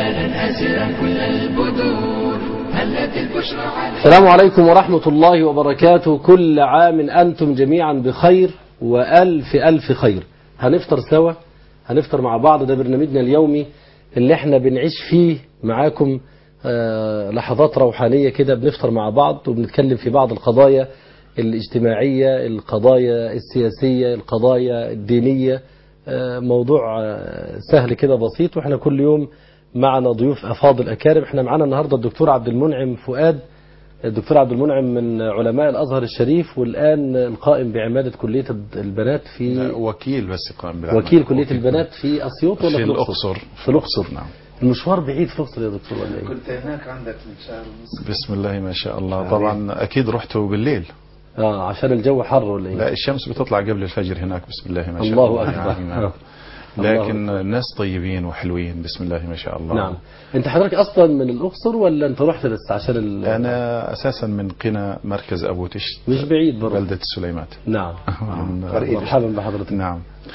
إيمانا آسرا كل البدور هلت البشرى على السلام عليكم ورحمة الله وبركاته كل عام أنتم جميعا بخير وألف ألف خير هنفطر سوا هنفطر مع بعض ده برنامجنا اليومي اللي احنا بنعيش فيه معاكم آه، لحظات روحانية كده بنفطر مع بعض وبنتكلم في بعض القضايا الاجتماعية القضايا السياسية القضايا الدينية آه، موضوع آه، سهل كده بسيط واحنا كل يوم معنا ضيوف أفاضل أكارم احنا معنا النهاردة الدكتور عبد المنعم فؤاد الدكتور عبد المنعم من علماء الأزهر الشريف والآن القائم بعمادة كلية البنات في وكيل بس قائم بالعمل وكيل كلية البنات في أسيوط ولا في في الأقصر في الأقصر نعم المشوار بعيد في الأقصر يا دكتور ولا إيه؟ كنت هناك عندك من شهر ونص بسم الله ما شاء الله طبعا أكيد رحتوا بالليل اه عشان الجو حر ولا إيه؟ لا الشمس بتطلع قبل الفجر هناك بسم الله ما شاء الله الله أكبر. نعم. الله لكن الناس طيبين وحلوين بسم الله ما شاء الله نعم أنت حضرتك أصلا من الأقصر ولا أنت رحت بس عشان ال... أنا أساسا من قنا مركز أبو تشت مش بعيد برضه بلدة السليمات نعم من- مرحبا بحضرتك نعم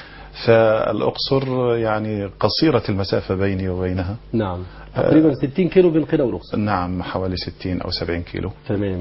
فالأقصر يعني قصيرة المسافة بيني وبينها نعم تقريبا 60 كيلو بين قنا والأقصر نعم حوالي 60 أو 70 كيلو تمام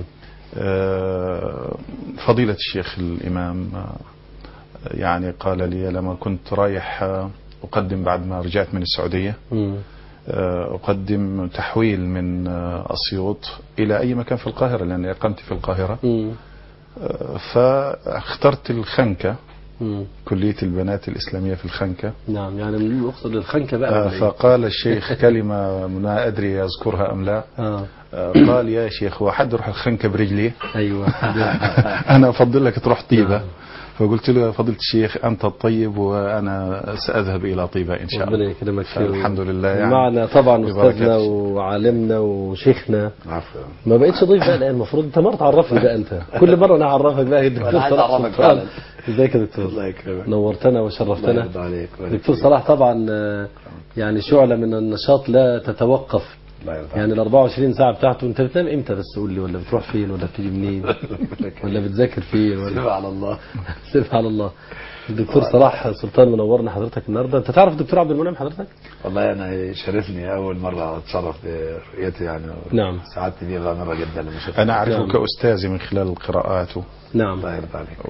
آه، فضيلة الشيخ الإمام آه، يعني قال لي لما كنت رايح آه، أقدم بعد ما رجعت من السعودية مم. آه، أقدم تحويل من آه، أسيوط إلى أي مكان في القاهرة لأني أقمت في القاهرة مم. آه، فاخترت الخنكة مم. كلية البنات الإسلامية في الخنكة نعم يعني من الأقصر للخنكة بقى آه، ولا إيه؟ فقال الشيخ كلمة ما أدري يذكرها أم لا اه آه، قال يا شيخ هو حد يروح الخنكة برجليه ايوه انا افضل لك تروح طيبه نعم. فقلت له يا فضيله الشيخ انت الطيب وانا ساذهب الى طيبه ان شاء ربنا الله يكرمك خير. الحمد لله يعني معنا طبعا ببركة استاذنا الشيخ. وعالمنا وشيخنا عفوا ما بقتش ضيف بقى الان المفروض انت مره تعرفني بقى انت كل مره انا اعرفك بقى الدكتور أنا عايز صلاح أعرفك سلطان. فعلا. ازيك يا دكتور الله يكرمك نورتنا الله وشرفتنا يرضى عليك دكتور صلاح طبعا آه، يعني شعلة من النشاط لا تتوقف الله يرضى يعني ال 24 ساعة بتاعته انت بتنام امتى بس قول لي ولا بتروح فين ولا بتيجي منين ولا بتذاكر فين ولا سيبها على الله سيبها على الله الدكتور صلاح سلطان منورنا حضرتك النهارده انت تعرف الدكتور عبد المنعم حضرتك والله انا يشرفني اول مره اتشرف برؤيته يعني نعم. سعدت بيه غامره جدا لما شفت انا اعرفه نعم. كاستاذي من خلال قراءاته نعم الله يرضى عليك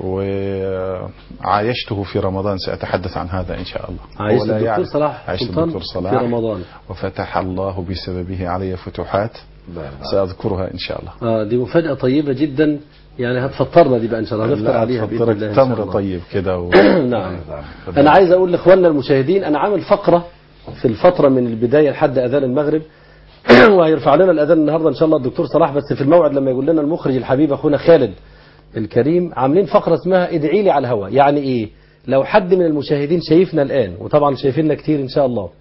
وعايشته في رمضان ساتحدث عن هذا ان شاء الله عايش هو لا الدكتور يعرف. صلاح عايش سلطان الدكتور صلاح في رمضان وفتح الله بسببه علي فتوحات الله يرضى عليك. ساذكرها ان شاء الله اه دي مفاجأة طيبة جدا يعني هتفطرنا دي بقى ان شاء الله هنفطر لا، عليها بإذن أفطرك الله إن شاء تمر الله. طيب كده و... نعم الله يرضى عليك. انا عايز اقول لاخواننا المشاهدين انا عامل فقرة في الفترة من البداية لحد اذان المغرب وهيرفع لنا الاذان النهارده ان شاء الله الدكتور صلاح بس في الموعد لما يقول لنا المخرج الحبيب اخونا خالد الكريم عاملين فقرة اسمها ادعي لي على الهواء يعني ايه لو حد من المشاهدين شايفنا الان وطبعا شايفيننا كتير ان شاء الله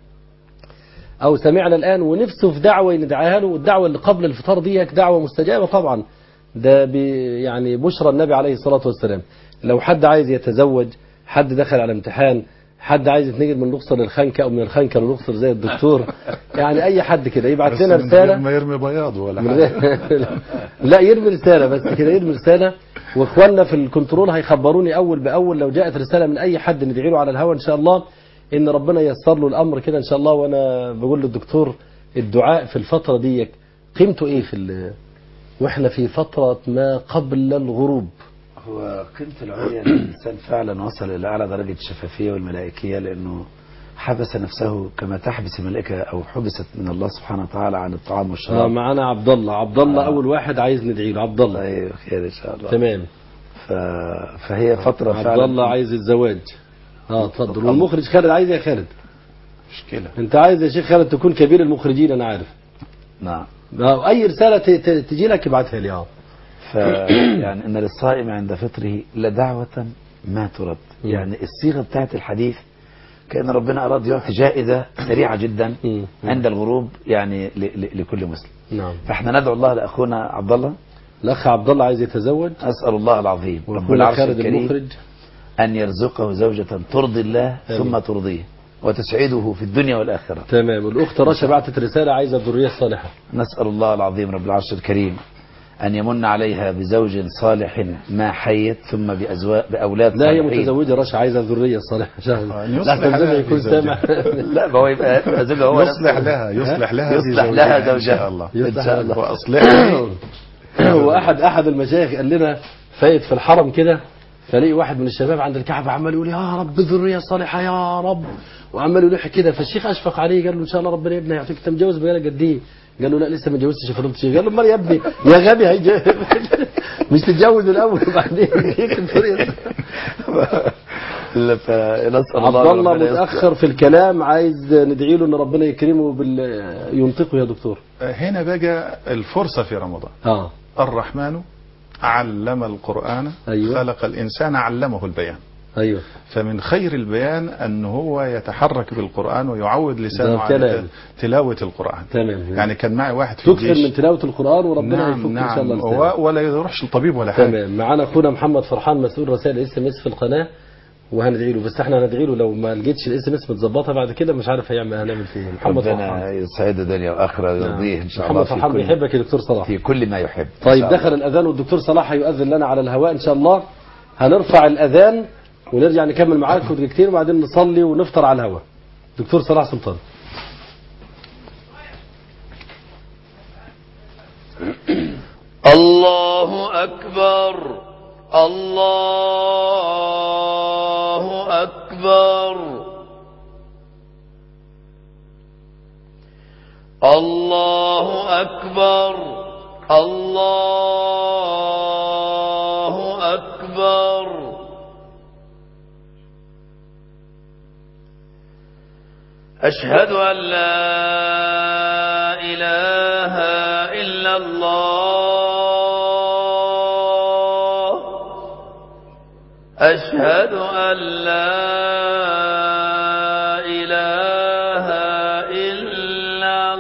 او سمعنا الان ونفسه في دعوه ندعيها له والدعوه اللي قبل الفطار دي دعوه مستجابه طبعا ده بي يعني بشرى النبي عليه الصلاه والسلام لو حد عايز يتزوج حد دخل على امتحان حد عايز يتنقل من الاقصر للخنكه او من الخنكه للاقصر زي الدكتور يعني اي حد كده يبعت بس لنا من غير رساله ما يرمي بياض ولا من حاجه غير لا يرمي رسالة بس كده يرمي رسالة واخواننا في الكنترول هيخبروني اول باول لو جاءت رسالة من اي حد ندعي له على الهواء ان شاء الله ان ربنا ييسر له الامر كده ان شاء الله وانا بقول للدكتور الدعاء في الفترة دي قيمته ايه في ال- واحنا في فترة ما قبل الغروب هو قيمته العليا ان الانسان فعلا وصل الى اعلى درجه الشفافيه والملائكيه لانه حبس نفسه كما تحبس الملائكه او حبست من الله سبحانه وتعالى عن الطعام آه والشراب معانا عبد الله عبد الله آه. اول واحد عايز ندعي له عبد الله الله خير ان شاء الله تمام ف... فهي فتره عبد فعلا الله عايز الزواج اه اتفضل والمخرج خالد عايز يا خالد مشكله انت عايز يا شيخ خالد تكون كبير المخرجين انا عارف نعم آه، اي رساله ت- ت- تجي لك ابعتها لي اه ف يعني ان للصائم عند فطره لدعوه ما ترد مم. يعني الصيغه بتاعت الحديث كان ربنا اراد يعطي جائزه سريعه جدا مم. عند الغروب يعني ل... ل... لكل مسلم نعم فاحنا ندعو الله لاخونا عبد الله الاخ عبد الله عايز يتزوج اسال الله العظيم رب واخونا العرش خالد الكريم المخرج ان يرزقه زوجه ترضي الله آمين. ثم ترضيه وتسعده في الدنيا والاخره تمام الاخت رشا بعتت رساله عايزه الذريه الصالحه نسال الله العظيم رب العرش الكريم أن يمن عليها بزوج صالح ما حيت ثم بأزواج بأولاد لا هي صالحين متزوجة رشا عايزة ذرية صالحة شاهد أن يصلح لا تنزل لها يكون في زوجها. سامع لا ما هو يبقى يبقى زوجها هو يصلح نفسه. لها يصلح لها في يصلح لها زوجها إن زوجها شاء الله إن شاء الله وأصلحني واحد احد المشايخ قال لنا فايت في الحرم كده فلاقي واحد من الشباب عند الكعبه عمال يقول يا رب ذريه صالحه يا رب وعمال يلح كده فالشيخ اشفق عليه قال له ان شاء الله ربنا يبني يعطيك انت متجوز بقالك قد ايه؟ قال له لا لسه ما اتجوزتش يا فضيله الشيخ قال له امال يا ابني يا غبي هيجي مش تتجوز الاول وبعدين يجيك الذريه لا، فنسأل الله عبد الله ربنا يستر. متاخر في الكلام عايز ندعي له ان ربنا يكرمه بال ينطقه يا دكتور هنا بقى الفرصة في رمضان اه الرحمن علم القرآن أيوة. خلق الإنسان علمه البيان ايوه فمن خير البيان أن هو يتحرك بالقرآن ويعود لسانه ده على كلام. تلاوة القرآن تمام يعني كان معي واحد في تكثر الجيش من تلاوه القران وربنا يفك نعم ان شاء الله نعم لسانك. و- ولا يروحش الطبيب ولا حاجة تمام معانا اخونا محمد فرحان مسؤول رسائل اس ام اس في القناه وهندعي له بس احنا هندعي له لو ما لقيتش الاس ام اس متظبطه بعد كده مش عارف هيعمل هنعمل فيه إيه. محمد ربنا فرحان يسعده دنيا وآخرة ويرضيه إن شاء الله محمد في فرحان كل بيحبك يا دكتور صلاح في كل ما يحب إن طيب شاء الله. دخل الاذان والدكتور صلاح هيؤذن لنا على الهواء ان شاء الله هنرفع الاذان ونرجع نكمل معاكم دقيقتين وبعدين نصلي ونفطر على الهواء دكتور صلاح سلطان الله أكبر الله أكبر الله أكبر الله أكبر أشهد أن لا إله إلا الله أشهد أن لا إله إلا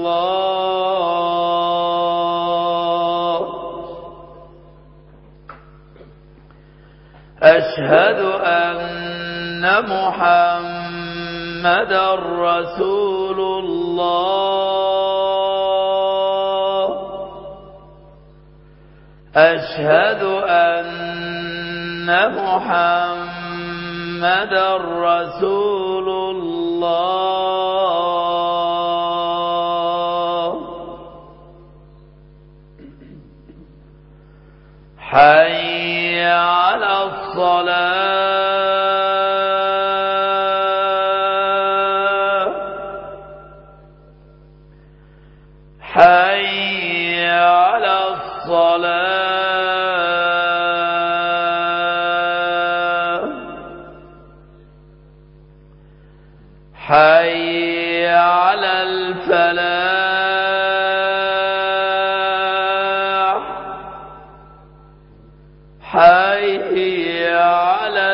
الله أشهد أن محمد رسول الله أشهد أن محمد رسول الله حي على الصلاة حي على الصلاة حي على الفلاح حي على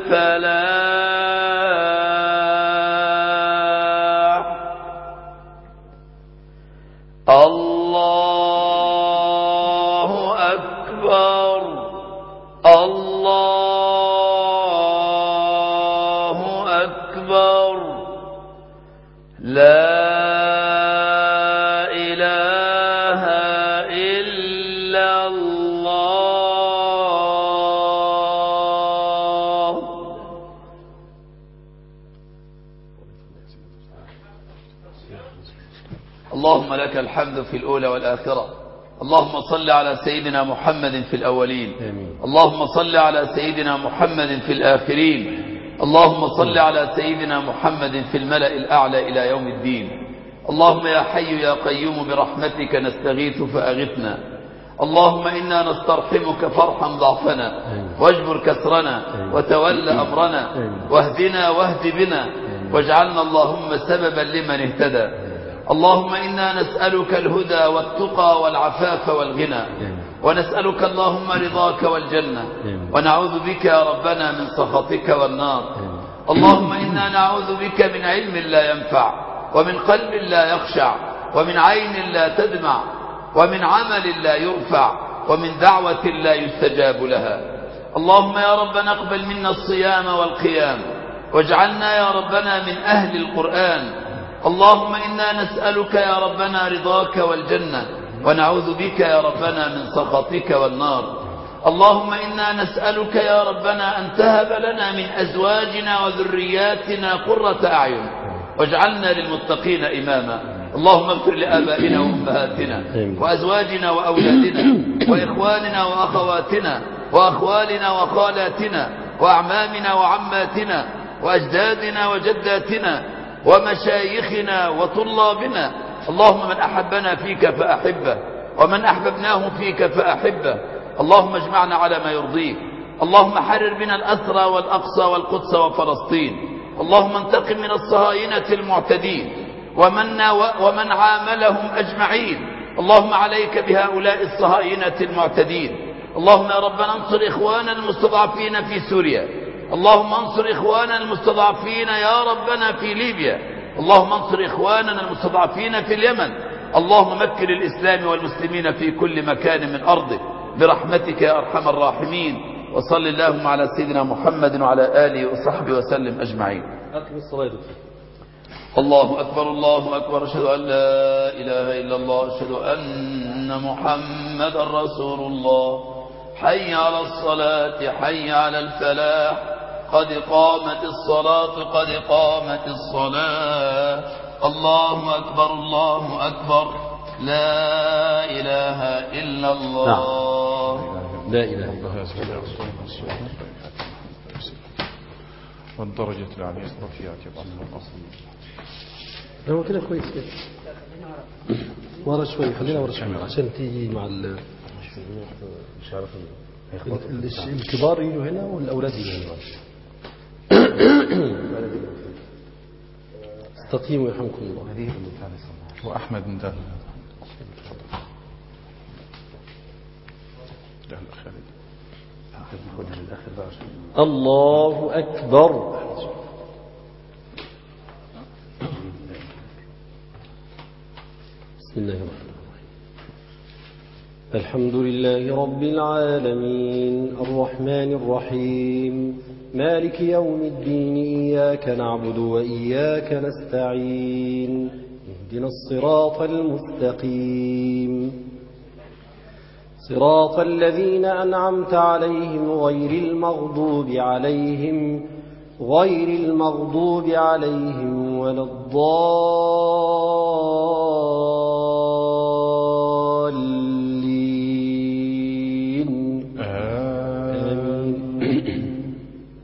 الفلاح الله أكبر الله أكبر لا إله إلا الله اللهم لك الحمد في الأولى والآخرة اللهم صل على سيدنا محمد في الأولين آمين. اللهم صل على سيدنا محمد في الآخرين اللهم صل على سيدنا محمد في الملأ الأعلى إلى يوم الدين اللهم يا حي يا قيوم برحمتك نستغيث فأغثنا اللهم إنا نسترحمك فارحم ضعفنا واجبر كسرنا وتول أمرنا واهدنا واهد بنا واجعلنا اللهم سببا لمن اهتدى اللهم إنا نسألك الهدى والتقى والعفاف والغنى ونسألك اللهم رضاك والجنة ونعوذ بك يا ربنا من سخطك والنار اللهم إنا نعوذ بك من علم لا ينفع ومن قلب لا يخشع ومن عين لا تدمع ومن عمل لا يرفع ومن دعوة لا يستجاب لها اللهم يا ربنا اقبل منا الصيام والقيام واجعلنا يا ربنا من أهل القرآن اللهم إنا نسألك يا ربنا رضاك والجنة ونعوذ بك يا ربنا من سخطك والنار اللهم إنا نسألك يا ربنا أن تهب لنا من أزواجنا وذرياتنا قرة أعين واجعلنا للمتقين إماما اللهم اغفر لآبائنا وأمهاتنا آمين. وأزواجنا وأولادنا وإخواننا وأخواتنا وأخوالنا وخالاتنا وأعمامنا وعماتنا وأجدادنا وجداتنا ومشايخنا وطلابنا اللهم من أحبنا فيك فأحبه ومن أحببناه فيك فأحبه اللهم اجمعنا على ما يرضيك اللهم حرر بنا الأسرى والأقصى والقدس وفلسطين اللهم انتقم من الصهاينة المعتدين ومن, ومن عاملهم أجمعين اللهم عليك بهؤلاء الصهاينة المعتدين اللهم يا ربنا انصر إخوانا المستضعفين في سوريا اللهم انصر إخوانا المستضعفين يا ربنا في ليبيا اللهم انصر إخواننا المستضعفين في اليمن اللهم مكن الإسلام والمسلمين في كل مكان من أرضك برحمتك يا أرحم الراحمين وصل اللهم على سيدنا محمد وعلى آله وصحبه وسلم أجمعين أقم الصلاة يا دكتور. الله أكبر الله أكبر أشهد أن لا إله إلا الله أشهد أن محمد رسول الله حي على الصلاة حي على الفلاح قد قامت الصلاة قد قامت الصلاة الله أكبر الله أكبر لا إله إلا الله لا إله إلا الله الله يزكي يا رسول الله والدرجة العالية الرفيعة يبعث الأصل هو كده كويس كده ورا شوي خلينا ورا شوي عشان تيجي مع ال مش عارف ال- ال- الكبار يجوا هنا والأولاد يجوا هنا استقيموا يرحمكم الله وأحمد من دار ده الأخير الله أكبر بسم الله الرحمن الرحيم الحمد لله رب العالمين الرحمن الرحيم مالك يوم الدين إياك نعبد وإياك نستعين اهدنا الصراط المستقيم صراط الذين أنعمت عليهم غير المغضوب عليهم غير المغضوب عليهم ولا الضالين آمين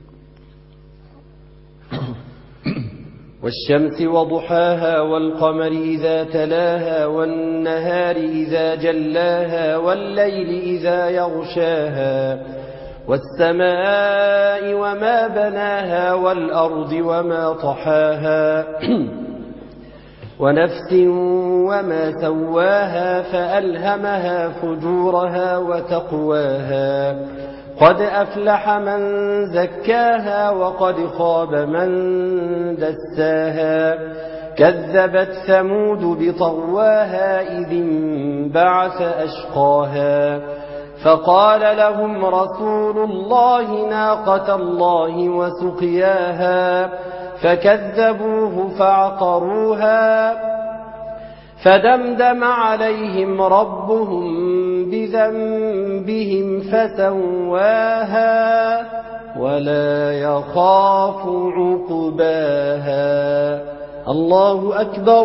والشمس وضحاها والقمر إذا تلاها والنهار إذا جلاها والليل إذا يغشاها والسماء وما بناها والأرض وما طحاها ونفس وما سواها فألهمها فجورها وتقواها قد أفلح من زكاها وقد خاب من دساها كذبت ثمود بطغواها إذ انبعث أشقاها فقال لهم رسول الله ناقة الله وسقياها فكذبوه فعقروها فدمدم عليهم ربهم بذنبهم فسواها ولا يخاف عقباها الله أكبر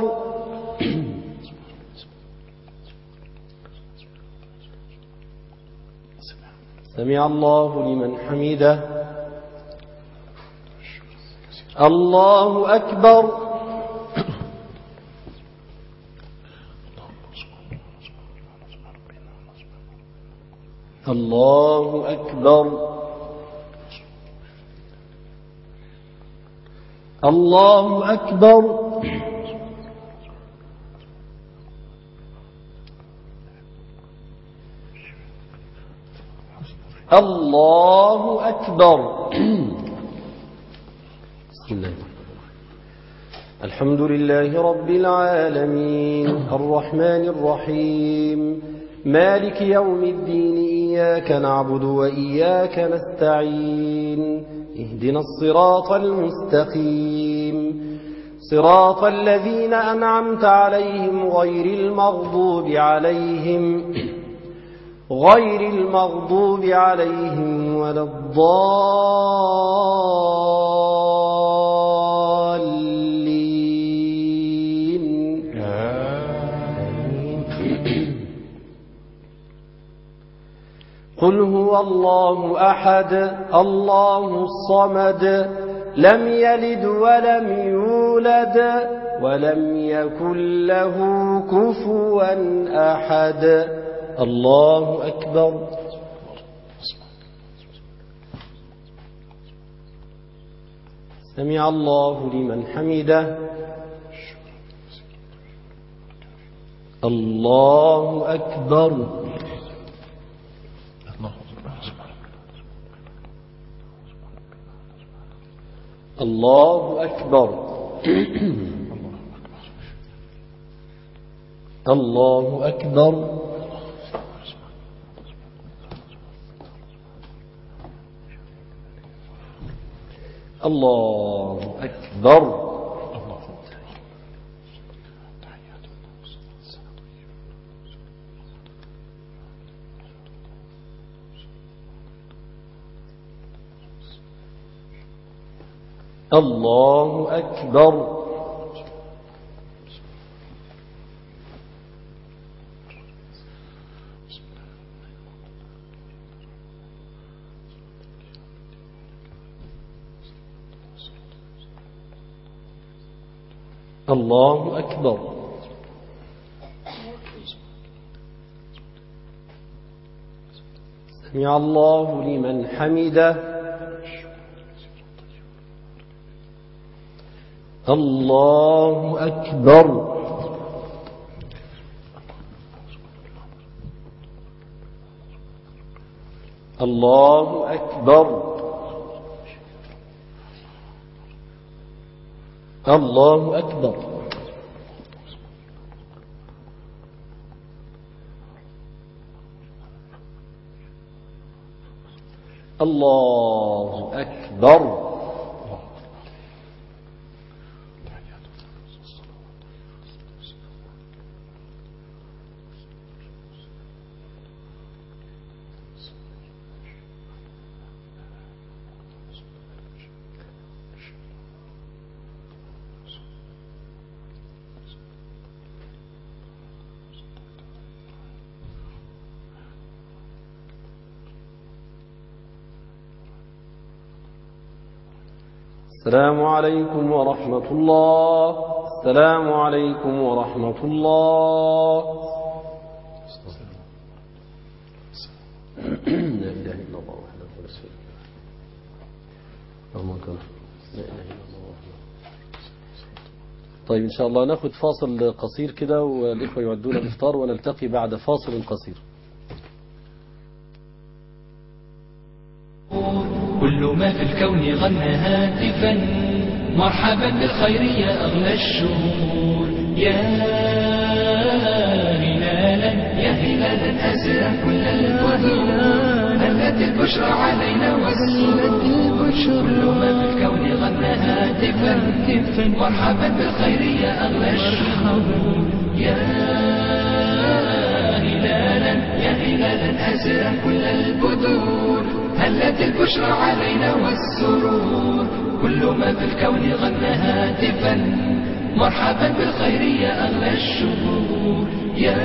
سمع الله لمن حمده الله أكبر الله أكبر الله أكبر الله أكبر بسم الله الرحمن الرحيم الحمد لله رب العالمين الرحمن الرحيم مالك يوم الدين إياك نعبد وإياك نستعين اهدنا الصراط المستقيم صراط الذين أنعمت عليهم غير المغضوب عليهم غير المغضوب عليهم ولا الضالين قل هو الله أحد الله الصمد لم يلد ولم يولد ولم يكن له كفوا أحد الله أكبر سمع الله لمن حمده الله أكبر الله أكبر الله أكبر الله أكبر الله أكبر الله أكبر سمع الله لمن حمده الله أكبر الله أكبر الله أكبر الله أكبر السلام عليكم ورحمة الله السلام عليكم ورحمة الله لا إله إلا الله وحده لا شريك له اللهم كن لا إله إلا الله وحده طيب إن شاء الله ناخد فاصل قصير كده والإخوة يعدون الإفطار ونلتقي بعد فاصل قصير كل ما في الكون غنى هاتفا مرحبا بالخير يا أغلى الشهور يا هلالا يا هلالا أزرا كل البدور هلت البشرى علينا والسرور كل ما في الكون غنى هاتفا مرحبا بالخير يا أغلى الشهور يا هلالا يا هلالا أزرا كل البدور هلت البشرى علينا والسرور كل ما في الكون غنى هاتفا مرحبا بالخير يا أغلى الشهور يا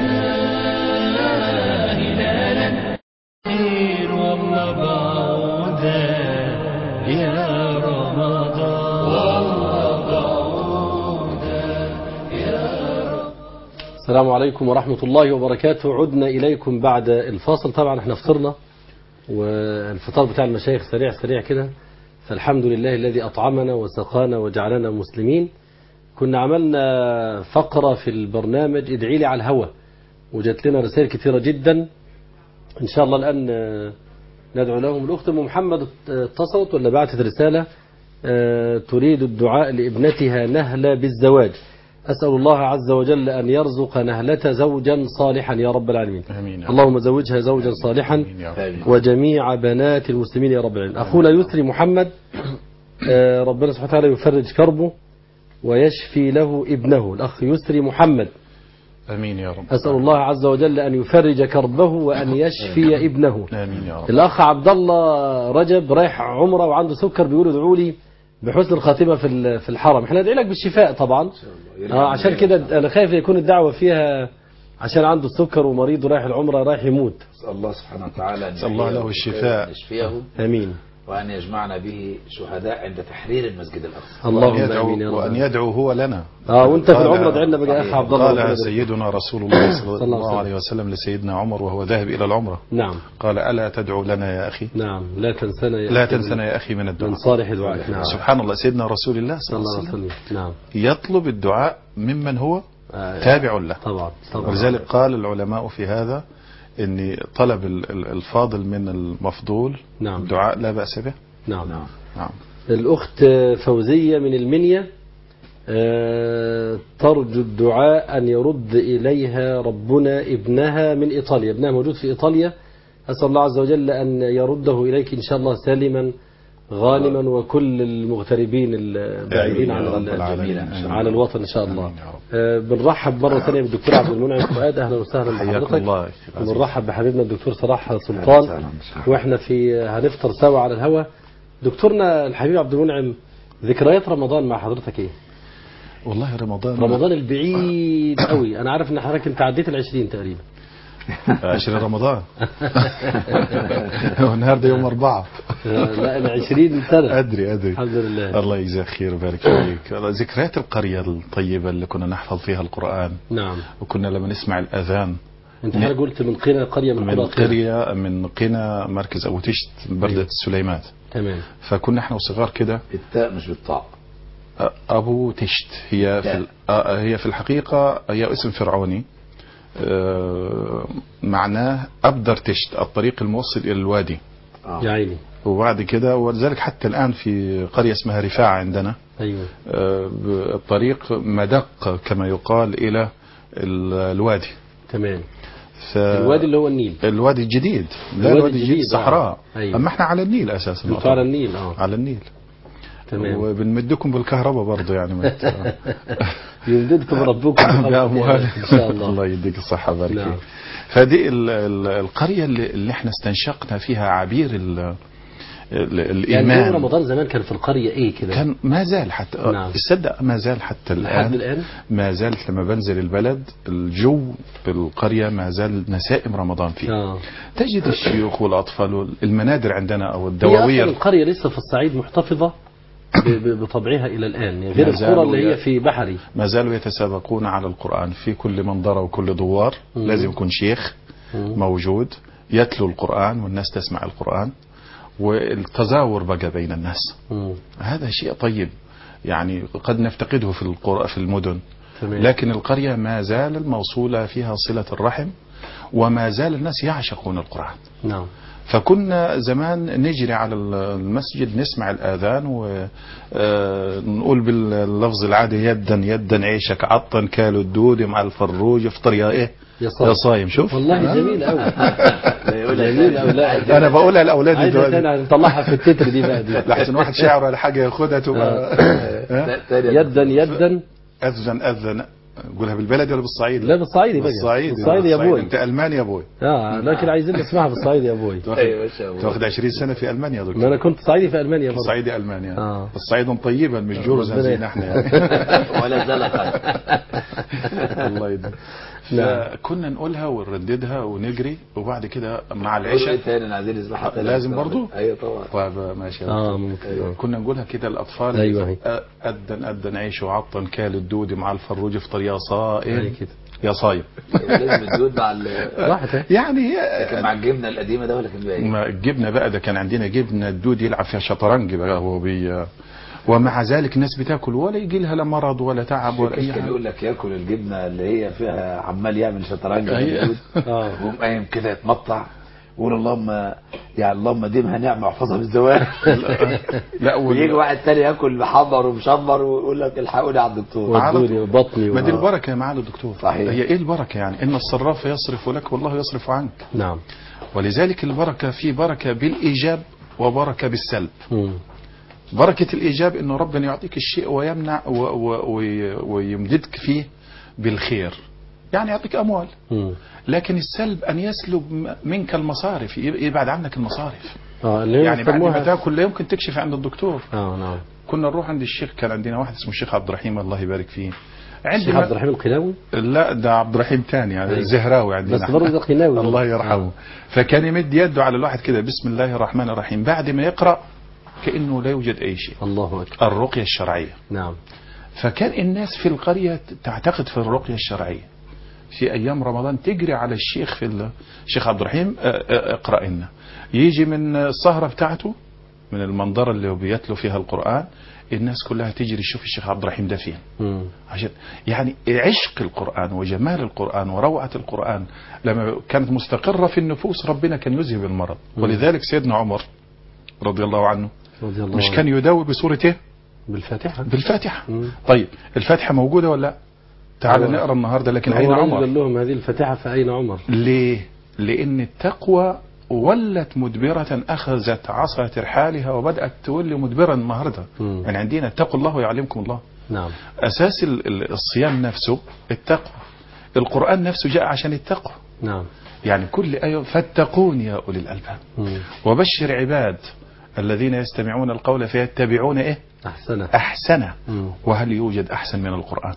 هلالا خير والله بعودا يا رمضان والله بعودا يا السلام عليكم ورحمة الله وبركاته عدنا إليكم بعد الفاصل طبعا احنا فطرنا والفطار بتاع المشايخ سريع سريع كده فالحمد لله الذي أطعمنا وسقانا وجعلنا مسلمين كنا عملنا فقرة في البرنامج ادعي لي على الهوى وجات لنا رسائل كثيرة جدا إن شاء الله الآن آه، ندعو لهم الأخت أم محمد اتصلت ولا بعثت رسالة آه، تريد الدعاء لابنتها نهلة بالزواج أسأل الله عز وجل أن يرزق نهلة زوجا صالحا يا رب العالمين آمين يا رب. اللهم زوجها زوجا صالحا آمين يا رب. وجميع بنات المسلمين يا رب العالمين أخونا يسري محمد آه، ربنا سبحانه وتعالى يفرج كربه ويشفي له ابنه الأخ يسري محمد امين يا رب أسأل الله عز وجل أن يفرج كربه وأن يشفي ابنه امين يا رب الأخ عبد الله رجب رايح عمرة وعنده سكر بيقول ادعوا لي بحسن الخاتمة في ال- في الحرم احنا ندعي لك بالشفاء طبعا اه عشان كده أنا خايف يكون الدعوة فيها عشان عنده السكر ومريض ورايح العمرة رايح يموت نسأل الله سبحانه وتعالى أن نسأل الله له يحييه الشفاء. وأن يشفيه آمين وأن يجمعنا به شهداء عند تحرير المسجد الأقصى وأن اللهم يدعو, آمين يا وأن رب يدعو هو لنا اه وانت في قال- العمرة ادعي لنا بقى يا أخ عبد الله ربنا قالها يبارك فيك. سيدنا رسول الله صلى صلى الله الله عليه وسلم لسيدنا عمر وهو ذاهب إلى العمرة نعم قال ألا تدعو لنا يا أخي نعم لا تنسنا يا لا أخي تنسنا يا أخي من من الدعاء صالح دعائك نعم سبحان الله سيدنا رسول الله صلى صلى الله الله عليه عليه وسلم وسلم نعم يطلب الدعاء ممن هو آه، تابع له طبعا طبعا ولذلك قال العلماء في هذا ان طلب ال- ال- الفاضل من المفضول نعم الدعاء لا بأس به نعم نعم الأخت فوزية من المنيا آه، ترجو الدعاء أن يرد إليها ربنا ابنها من إيطاليا ابنها موجود في إيطاليا أسأل الله عز وجل أن يرده إليك إن شاء الله سالما غانما وكل المغتربين البعيدين آمين عن يا رب ال- العالمين. آمين. عن الوطن إن شاء الله آمين يا رب. آه، بنرحب مرة ثانية بالدكتور عبد المنعم فؤاد أهلا وسهلا حياكم بحضرتك الله يا شيخ عزيز. ونرحب بحبيبنا الدكتور صلاح سلطان واحنا في هنفطر سوا على الهوا دكتورنا الحبيب عبد المنعم ذكريات رمضان مع حضرتك ايه؟ والله رمضان رمضان البعيد قوي انا عارف ان حضرتك انت عديت ال 20 تقريبا عشرين رمضان والنهارده يوم أربعة آه، لا ال 20 سنه أدري أدري الحمد لله الله يجزاك خير ويبارك فيك ذكريات القرية الطيبة اللي كنا نحفظ فيها القرآن نعم وكنا لما نسمع الأذان انت حضرتك قلت من قنا قريه من من قرى قنا قرية من قنا مركز أبو تشت بلدة أيوه. السليمات تمام فكنا احنا وصغار كده بالتاء مش بالطاء أ- أبو تشت هي في لا. ال- آه، هي في الحقيقة هي اسم فرعوني آه، معناه أبدر تشت الطريق الموصل إلى الوادي آه. يا عيني وبعد كده ولذلك حتى الآن في قرية اسمها رفاعة عندنا ايوه آه، ب- الطريق مدق كما يقال إلى ال- الوادي تمام ف- الوادي اللي هو النيل الوادي الجديد لا الوادي الوادي الجديد الجديد، آه. صحراء أيوه. أما احنا على النيل أساسا انتوا على النيل اه على النيل تمام وبنمدكم بالكهرباء برضه يعني ما ت- يمددكم ربكم بأموال ان شاء الله الله يديك الصحة بارك نعم. فيك فدي ال- ال- القرية اللي, اللي احنا استنشقنا فيها عبير ال ال يعني الإيمان يوم رمضان زمان كان في القريه ايه كده؟ كان ما زال حتى نعم. تصدق ما زال حتى لحد الآن الان ما زالت لما بنزل البلد الجو في القرية ما زال نسائم رمضان فيه اه تجد الشيوخ والأطفال المنادر عندنا أو هي أصلا الدواوير القرية لسه في الصعيد محتفظة ب- ب- بطبعها إلى الآن يعني غير ما القرى زالوا اللي هي ي- في بحري ما زالوا يتسابقون على القرآن في كل منظرة وكل دوار مم. لازم يكون شيخ مم. موجود يتلو القرآن والناس تسمع القرآن والتزاور بقى بين الناس مم. هذا شيء طيب يعني قد نفتقده في القرى في المدن تمام. لكن القرية ما زال الموصولة فيها صلة الرحم وما زال الناس يعشقون القرآن نعم فكنا زمان نجري على المسجد نسمع الآذان ونقول باللفظ العادي يدا يدا عيشك عطا كالو الدود مع الفروج افطر يا ايه يا يا صاحبي صايم شوف والله جميل قوي جميل قوي لا انا بقولها لاولادي عايزة دلوقتي تاني نطلعها في التتر دي بقى دي لحسن واحد شاعر ولا حاجه ياخدها تبقى ها؟ يدا يدا اذن اذن قولها بالبلدي ولا بالصعيدي؟ لا بالصعيدي بقى بالصعيدي بالصعيدي يا ابوي انت الماني يا ابوي اه لكن عايزين نسمعها بالصعيدي يا ابوي ايوه ما شاء الله تاخد 20 سنه في المانيا يا ما دكتور انا كنت صعيدي في المانيا برضه الصعيدي المانيا آه. الصعيد طيبا مش جرزا ربنا زينا احنا يعني ولا زلقا الله يديك نعم. فكنا نقولها ونرددها ونجري وبعد كده مع العشاء العشاء تاني عايزين نسمعها تاني لازم برضو؟ ايوه طبعا طيب ماشي اه ممكن كنا نقولها كده الاطفال أيوة هي. أ- أدن أدن عيش وعطا كال الدود مع الفروج افطر يا هي صائم كده يا صايم لازم الدود مع ال- راحت اهي. يعني هي لكن مع الجبنه القديمه ده ولا كان بقى ايه؟ ما الجبنه بقى ده كان عندنا جبنه الدود يلعب فيها شطرنج بقى هو بي ومع ذلك الناس بتاكل ولا يجي لها لا مرض ولا تعب ولا اي كان حاجه يقول لك ياكل الجبنه اللي هي فيها عمال يعمل شطرنج أيوة. بالدود. اه ويقوم قايم كده يتمطع ويقول اللهم يعني اللهم ديمها نعمه واحفظها بالزواج لا ويجي وال... واحد تاني ياكل محمر ومشمر ويقول لك الحقوني على الدكتور على ودوني بطني ما دي و- البركه يا معالي الدكتور صحيح. هي ايه البركه يعني ان الصراف يصرف لك والله يصرف عنك نعم ولذلك البركه في بركه بالايجاب وبركه بالسلب مم. بركة الإيجاب إنه ربنا يعطيك الشيء ويمنع و و وي- ويمددك فيه بالخير يعني يعطيك أموال مم. لكن السلب أن يسلب م- منك المصارف يب- يبعد عنك المصارف اه اللي هي يعني بعد ما يسموها- تاكل لا يمكن تكشف عند الدكتور اه نعم كنا نروح عند الشيخ كان عندنا واحد اسمه الشيخ عبد الرحيم الله يبارك فيه الشيخ عندنا عبد الرحيم القلاوي لا ده عبد الرحيم تاني يعني أيوة. زهراوي عندنا بس برضه ده قلاوي الله يرحمه فكان يمد يده على الواحد كده بسم الله الرحمن الرحيم بعد ما يقرأ كأنه لا يوجد أي شيء الله اكبر الرقية الشرعية نعم فكان الناس في القرية تعتقد في الرقية الشرعية في أيام رمضان تجري على الشيخ في ال- الشيخ عبد الرحيم آه، آه، اقرأ لنا يجي من السهرة بتاعته من المنظرة اللي هو بيتلو فيها القرآن الناس كلها تجري تشوف الشيخ عبد الرحيم ده فين مم. عشان يعني عشق القرآن وجمال القرآن وروعة القرآن لما كانت مستقرة في النفوس ربنا كان يذهب المرض ولذلك سيدنا عمر رضي الله عنه رضي الله مش عنه. كان يداوي بسورة ايه بالفاتحه بالفاتحة مم. طيب الفاتحة موجودة ولا لا تعال هو- نقرا النهاردة لكن هو أين رجل عمر قال لهم هذه الفاتحه فاين عمر ليه لأن التقوى ولت مدبرة أخذت عصا ترحالها وبدأت تولي مدبرة النهاردة مم. يعني عندنا اتقوا الله ويعلمكم الله نعم أساس ال- ال- الصيام نفسه التقوى القرآن نفسه جاء عشان التقوى نعم يعني كل آية فاتقون يا أولي الألباب مم. وبشر عباد الذين يستمعون القول فيتبعون إيه احسنه أحسنه مم. وهل يوجد أحسن من القرآن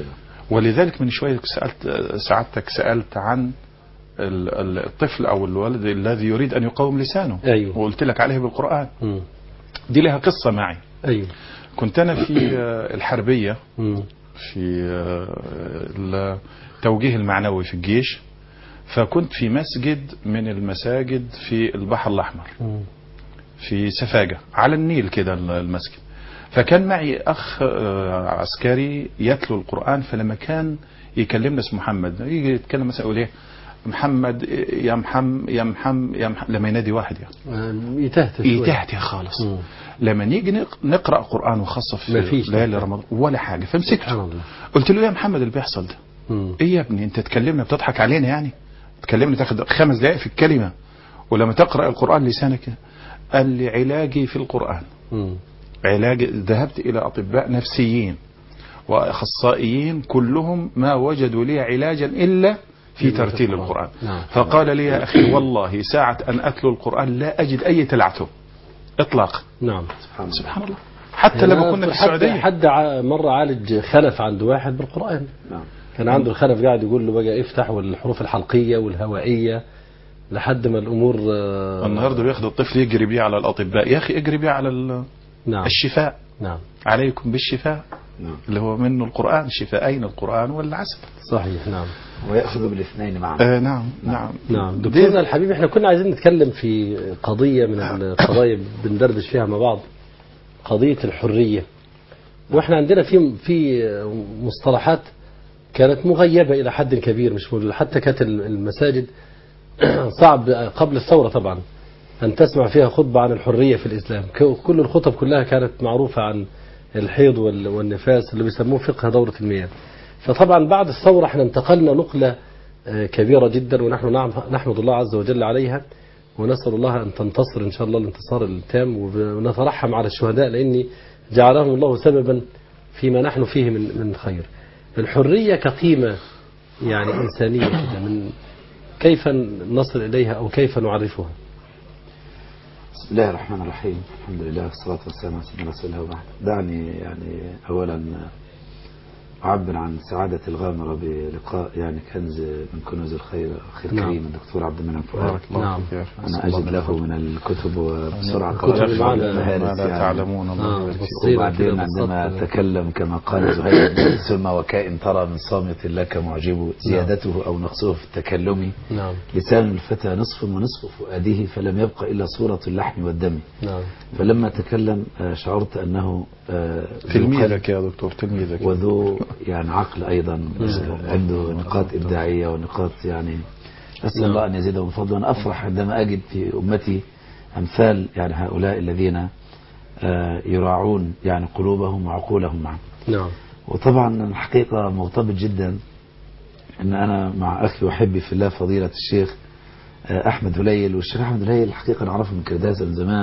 ولذلك من شوية سألت سعادتك سألت عن ال- ال- الطفل أو الولد الذي يريد أن يقوم لسانه ايوه وقلت لك عليه بالقرآن مم. دي لها قصة معي ايوه كنت أنا في آه، الحربية مم. في آه، التوجيه المعنوي في الجيش فكنت في مسجد من المساجد في البحر الأحمر مم. في سفاجة على النيل كده المسجد فكان معي أخ آه، عسكري يتلو القرآن فلما كان يكلمنا اسمه محمد يجي يتكلم مثلا يقول ايه محمد يا محم يا محم يا محم لما ينادي واحد يعني آه، يتهته شوية. يتهته خالص مم. لما نيجي نق- نقرأ قرآن وخاصة في مفيش ليالي تهته. رمضان ولا حاجة سبحان فمسكته الله قلت له يا محمد اللي بيحصل ده مم. ايه يا ابني انت تكلمنا بتضحك علينا يعني تكلمنا تاخد خمس دقائق في الكلمة ولما تقرأ القرآن لسانك قال لي علاجي في القرآن مم. علاج ذهبت إلى أطباء نفسيين وأخصائيين كلهم ما وجدوا لي علاجا إلا في إلا في ترتيل القرآن. القرآن نعم. فقال لي يا أخي والله ساعة أن أتلو القرآن لا أجد أي تلعثم إطلاقا نعم سبحان الله حتى لما كنا في حد- السعودية حد ع- مرة عالج خلف عند واحد بالقرآن نعم. كان عنده الخلف قاعد يقول له بقى افتح والحروف الحلقية والهوائية لحد ما الأمور آه، النهارده بياخد الطفل يجري بيه على الأطباء يا أخي اجري بيه على ال- نعم الشفاء نعم عليكم بالشفاء نعم. اللي هو منه القرآن شفاءين القرآن والعسل صحيح نعم ويأخذ بالاثنين معا آه نعم نعم نعم دي- دكتورنا الحبيب احنا كنا عايزين نتكلم في قضية من القضايا بندردش فيها مع بعض قضية الحرية واحنا عندنا في في مصطلحات كانت مغيبة إلى حد كبير مش موجودة حتى كانت المساجد صعب قبل الثورة طبعا أن تسمع فيها خطبة عن الحرية في الإسلام ك- كل الخطب كلها كانت معروفة عن الحيض وال- والنفاس اللي بيسموه فقه دورة المياه فطبعا بعد الثورة احنا انتقلنا نقلة آه، كبيرة جدا ونحن نعم نحمد الله عز وجل عليها ونسأل الله أن تنتصر إن شاء الله الانتصار التام وب- ونترحم على الشهداء لأن جعلهم الله سببا فيما نحن فيه من من خير الحرية كقيمة يعني إنسانية كده من كيف نصل إليها أو كيف نعرفها بسم الله الرحمن الرحيم الحمد لله والصلاة والسلام على سيدنا رسول الله وبعد دعني يعني أولا أعبر عن سعادة الغامرة بلقاء يعني كنز من كنوز الخير أخي نعم. الكريم الدكتور عبد المنعم فؤاد بارك الله نعم. فيك يا أخي. أنا نسأل الله أجد له من الكتب وبسرعة الكتب قرأت اللي بعض معنا المهارس ما لا يعني. تعلمون الله آه، يبارك فيك. بصيرة وبعدين كده عندما بالظبط. تكلم كما قال زهير بن ثم وكائن ترى من صامت لك معجب زيادته أو نقصه في التكلم نعم لسان الفتى نصف ونصف فؤاده فلم يبق إلا صورة اللحم والدم نعم فلما تكلم آه، شعرت أنه آه، ذو قلب تلميذك يا دكتور تلميذك وذو يعني عقل أيضا آه، عنده نقاط إبداعية ونقاط يعني أسأل نعم. الله أن يزيده من فضله وأنا أفرح عندما أجد في أمتي أمثال يعني هؤلاء الذين آه، يراعون يعني قلوبهم وعقولهم معا نعم وطبعا الحقيقة مرتبط جدا أن أنا مع أخي وحبي في الله فضيلة الشيخ آه، أحمد هليل والشيخ أحمد هليل الحقيقة نعرفه من كرداسة من زمان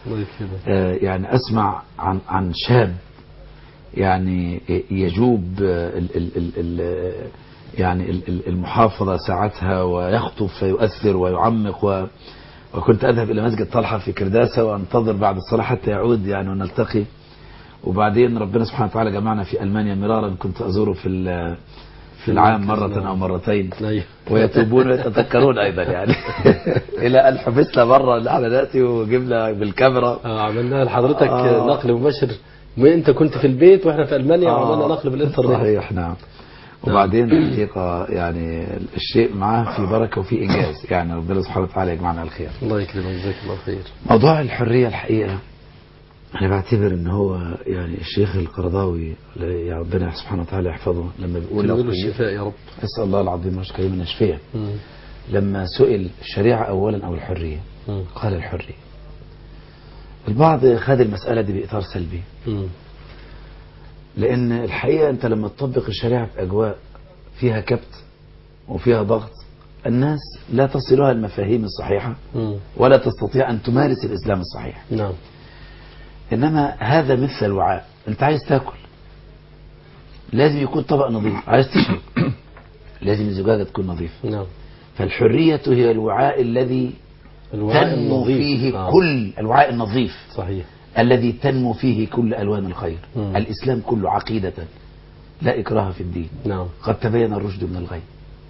الله يكرمك. آه، يعني أسمع عن عن شاب يعني يجوب آه، ال ال ال ال يعني ال- ال- المحافظة ساعتها ويخطب فيؤثر ويعمق و وكنت أذهب إلى مسجد طلحة في كرداسة وأنتظر بعد الصلاة حتى يعود يعني ونلتقي وبعدين ربنا سبحانه وتعالى جمعنا في ألمانيا مرارا كنت أزوره في ال- في العام مرة أو مرتين أيوه. ويتوبون ويتذكرون ايضا يعني الى ان حبسنا مره الاعلانات وجبنا بالكاميرا آه عملنا لحضرتك آه. نقل مباشر ما انت كنت في البيت واحنا في المانيا وعملنا نقل بالانترنت صحيح نعم وبعدين الحقيقه يعني الشيء معاه في بركه وفي انجاز يعني ربنا سبحانه وتعالى يجمعنا على الخير الله يكرمك جزاك الله خير موضوع الحريه الحقيقه انا بعتبر ان هو يعني الشيخ القرضاوي يا ربنا سبحانه وتعالى يحفظه لما بيقول كل لو الشفاء يا رب اسال الله العظيم وش كريم الشفيه مم. لما سئل الشريعه اولا او الحريه مم. قال الحريه البعض خد المساله دي باطار سلبي مم. لان الحقيقه انت لما تطبق الشريعه في اجواء فيها كبت وفيها ضغط الناس لا تصلها المفاهيم الصحيحه مم. ولا تستطيع ان تمارس الاسلام الصحيح نعم انما هذا مثل الوعاء انت عايز تاكل لازم يكون طبق نظيف عايز تشرب لازم الزجاجه تكون نظيفه نعم فالحريه هي الوعاء الذي الوعاء تنمو النظيف. فيه آه. كل الوعاء النظيف صحيح الذي تنمو فيه كل الوان الخير مم. الاسلام كله عقيده لا اكراه في الدين نعم قد تبين الرشد من الغي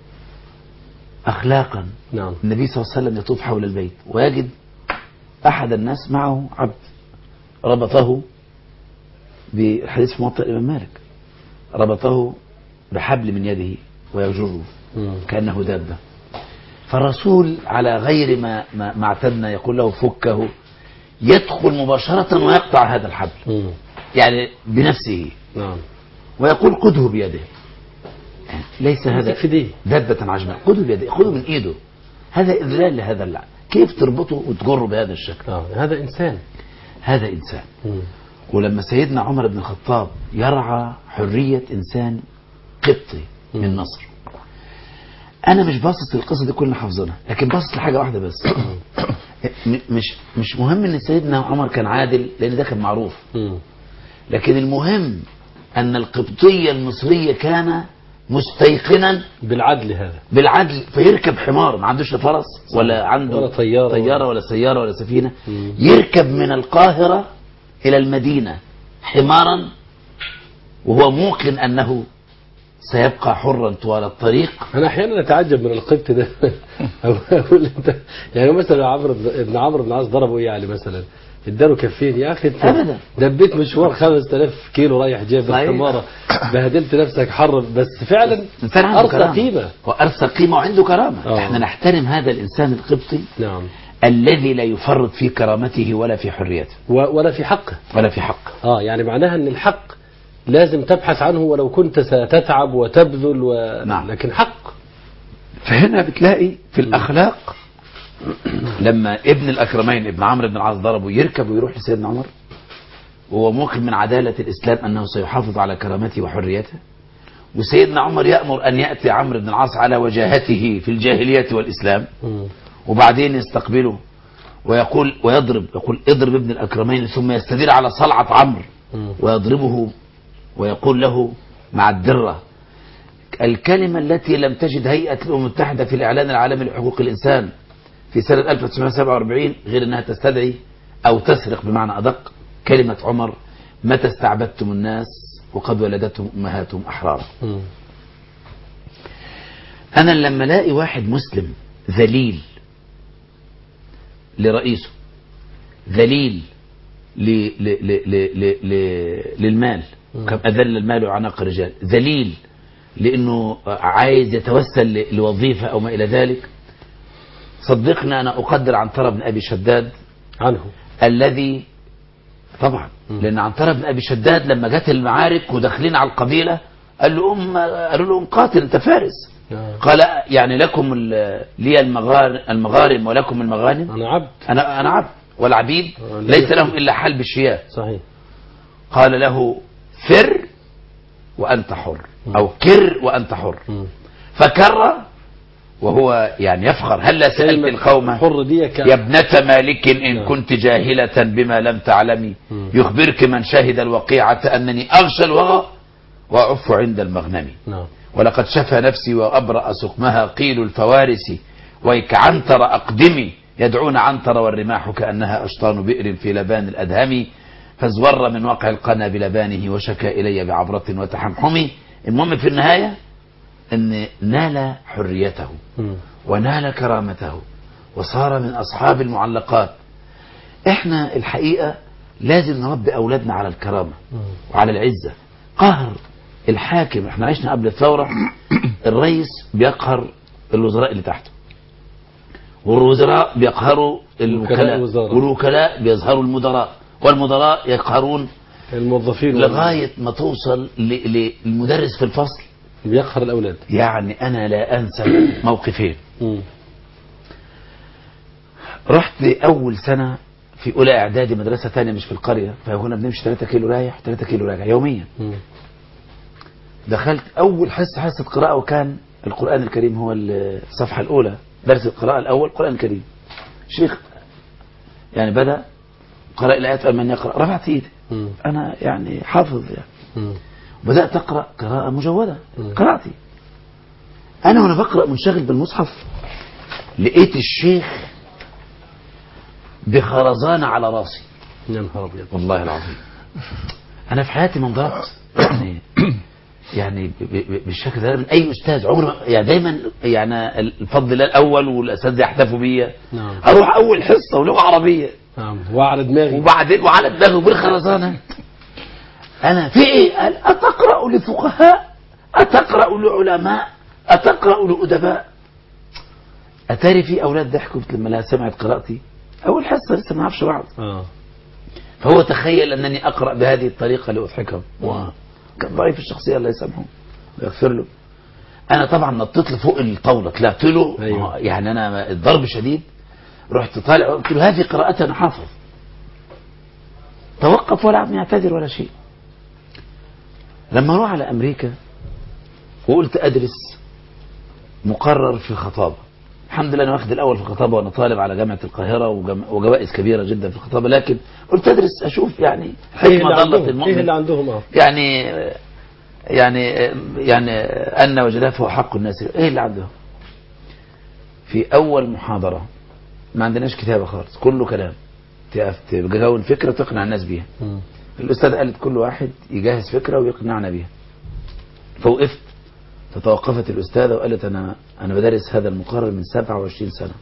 اخلاقا نعم النبي صلى الله عليه وسلم يطوف حول البيت ويجد احد الناس معه عبد ربطه بحديث في موطئ الامام مالك ربطه بحبل من يده ويجره مم. كانه دابه فالرسول على غير ما ما, ما اعتدنا يقول له فكه يدخل مباشره ويقطع هذا الحبل مم. يعني بنفسه نعم ويقول خذه بيده ليس هذا مسك في دي دابة عجماء خذه بيده خذه من ايده هذا اذلال لهذا اللعن كيف تربطه وتجره بهذا الشكل آه. هذا انسان هذا انسان مم. ولما سيدنا عمر بن الخطاب يرعى حرية انسان قبطي من مصر انا مش باصص للقصه دي كلنا حافظينها لكن باصص لحاجه واحده بس م- مش مش مهم ان سيدنا عمر كان عادل لان ده كان معروف مم. لكن المهم ان القبطيه المصريه كان مستيقنا بالعدل هذا بالعدل فيركب حمار ما عندوش لا فرس ولا عنده ولا طيارة. طيارة ولا سيارة ولا سفينة مم. يركب من القاهرة إلى المدينة حمارا وهو موقن أنه سيبقى حرا طوال الطريق انا احيانا اتعجب من القبط ده اقول انت يعني مثلا عمرو بن- ابن عمرو بن العاص ضربه ايه يعني مثلا اداله كفين يا اخي انت أبدا. دبيت مشوار 5000 كيلو رايح جاي صحيح. بالحماره بهدلت نفسك حر بس فعلا إنسان عنده ارقى كرامة قيمه وأرثى قيمة وعنده كرامة آه. احنا نحترم هذا الإنسان القبطي نعم الذي لا يفرط في كرامته ولا في حريته و- ولا في حقه ولا في حقه اه يعني معناها ان الحق لازم تبحث عنه ولو كنت ستتعب وتبذل و... نعم. لكن حق فهنا بتلاقي في الأخلاق لما ابن الأكرمين ابن عمرو بن العاص ضربه يركب ويروح لسيدنا عمر وهو موقن من عدالة الإسلام أنه سيحافظ على كرامته وحريته وسيدنا عمر يأمر أن يأتي عمرو بن العاص على وجاهته في الجاهلية والإسلام مم. وبعدين يستقبله ويقول ويضرب يقول اضرب ابن الأكرمين ثم يستدير على صلعة عمرو مم. ويضربه ويقول له مع الدرة الكلمة التي لم تجد هيئة الأمم المتحدة في الإعلان العالمي لحقوق الإنسان في سنة 1947 غير أنها تستدعي أو تسرق بمعنى أدق كلمة عمر متى استعبدتم الناس وقد ولدتهم أمهاتهم أحرارا مم. أنا لما ألاقي واحد مسلم ذليل لرئيسه ذليل ل... ل... ل... ل... ل... ل... للمال كم أذل المال وعناق الرجال ذليل لأنه عايز يتوسل ل... لوظيفة أو ما إلى ذلك صدقنا أنا أقدر عنترة بن أبي شداد عنه الذي طبعا لأن عنترة بن أبي شداد لما جت المعارك وداخلين على القبيلة قال له أم قالوا له قاتل أنت فارس آه. قال يعني لكم ال- لي المغار- المغارم ولكم المغانم انا عبد انا انا عبد والعبيد آه، ليس لهم الا حلب الشياه صحيح قال له فر وانت حر او كر وانت حر مم. فكر وهو يعني يفخر هلا سألت كلمة القوم حر دي ك... يا ابنة مالك إن نعم. كنت جاهلة بما لم تعلمي مم. يخبرك من شهد الوقيعة أنني أغشى الوغى وأعف عند المغنم نعم ولقد شفى نفسي وأبرأ سقمها قيل الفوارس ويك عنتر أقدمي يدعون عنتر والرماح كأنها أشطان بئر في لبان الأدهم فازور من وقع القنا بلبانه وشكى إلي بعبرة وتحمحم المهم في النهاية أن نال حريته مم. ونال كرامته وصار من أصحاب المعلقات احنا الحقيقة لازم نربي أولادنا على الكرامة مم. وعلى العزة قهر الحاكم احنا عشنا قبل الثورة الرئيس بيقهر الوزراء اللي تحته والوزراء بيقهروا الوكلاء الوزراء. والوكلاء بيظهروا المدراء والمدراء يقهرون الموظفين لغاية ما توصل ل- للمدرس في الفصل بيقهر الأولاد يعني أنا لا أنسى موقفين مم. رحت أول سنة في أولى إعدادي مدرسة ثانية مش في القرية فكنا بنمشي 3 كيلو رايح 3 كيلو راجع يوميا مم. دخلت أول حصة حصة قراءة وكان القرآن الكريم هو الصفحة الأولى درس القراءة الأول القرآن الكريم شيخ يعني بدأ قرأ الآيات من يقرأ رفعت إيدي مم. أنا يعني حافظ يعني مم. بدأت أقرأ قراءة مجودة مم. قراءتي أنا وأنا بقرأ منشغل بالمصحف لقيت الشيخ بخرزانة على راسي يا نهار أبيض والله العظيم أنا في حياتي ما انضربت يعني يعني ب- ب- بالشكل ده من أي أستاذ عمري ما- يعني دايما يعني الفضل الله الأول والأساتذة يحتفوا بيا نعم أروح أول حصة ولغة عربية نعم وعلى دماغي وبعدين وعلى دماغه بالخرزانة أنا في إيه؟ قال أتقرأ لفقهاء أتقرأ لعلماء أتقرأ لأدباء أتاري في أولاد ضحكوا لما لا سمعت قراءتي أول حصة لسه ما نعرفش بعض اه فهو تخيل أنني أقرأ بهذه الطريقة لأضحكه كان ضعيف الشخصية الله يسامحه ويغفر له أنا طبعا نطيت له فوق الطاولة طلعت له أيوة. يعني أنا الضرب شديد رحت طالع قلت له هذه قراءتي أنا حافظ توقف ولا عم يعتذر ولا شيء لما أروح على أمريكا وقلت أدرس مقرر في الخطابة الحمد لله أنا واخد الأول في الخطابة وأنا طالب على جامعة القاهرة وجم- وجوائز كبيرة جدا في الخطابة لكن قلت أدرس أشوف يعني ايه حكمة اللي ضلت عندهم ايه المؤمن اللي عندهم اه يعني يعني يعني أن وجداه هو حق الناس إيه اللي عندهم في أول محاضرة ما عندناش كتابة خالص كله كلام تقف تجاوب فكرة تقنع الناس بيها مم. الأستاذ قالت كل واحد يجهز فكرة ويقنعنا بيها فوقفت فتوقفت الأستاذة وقالت أنا أنا بدرس هذا المقرر من 27 سنة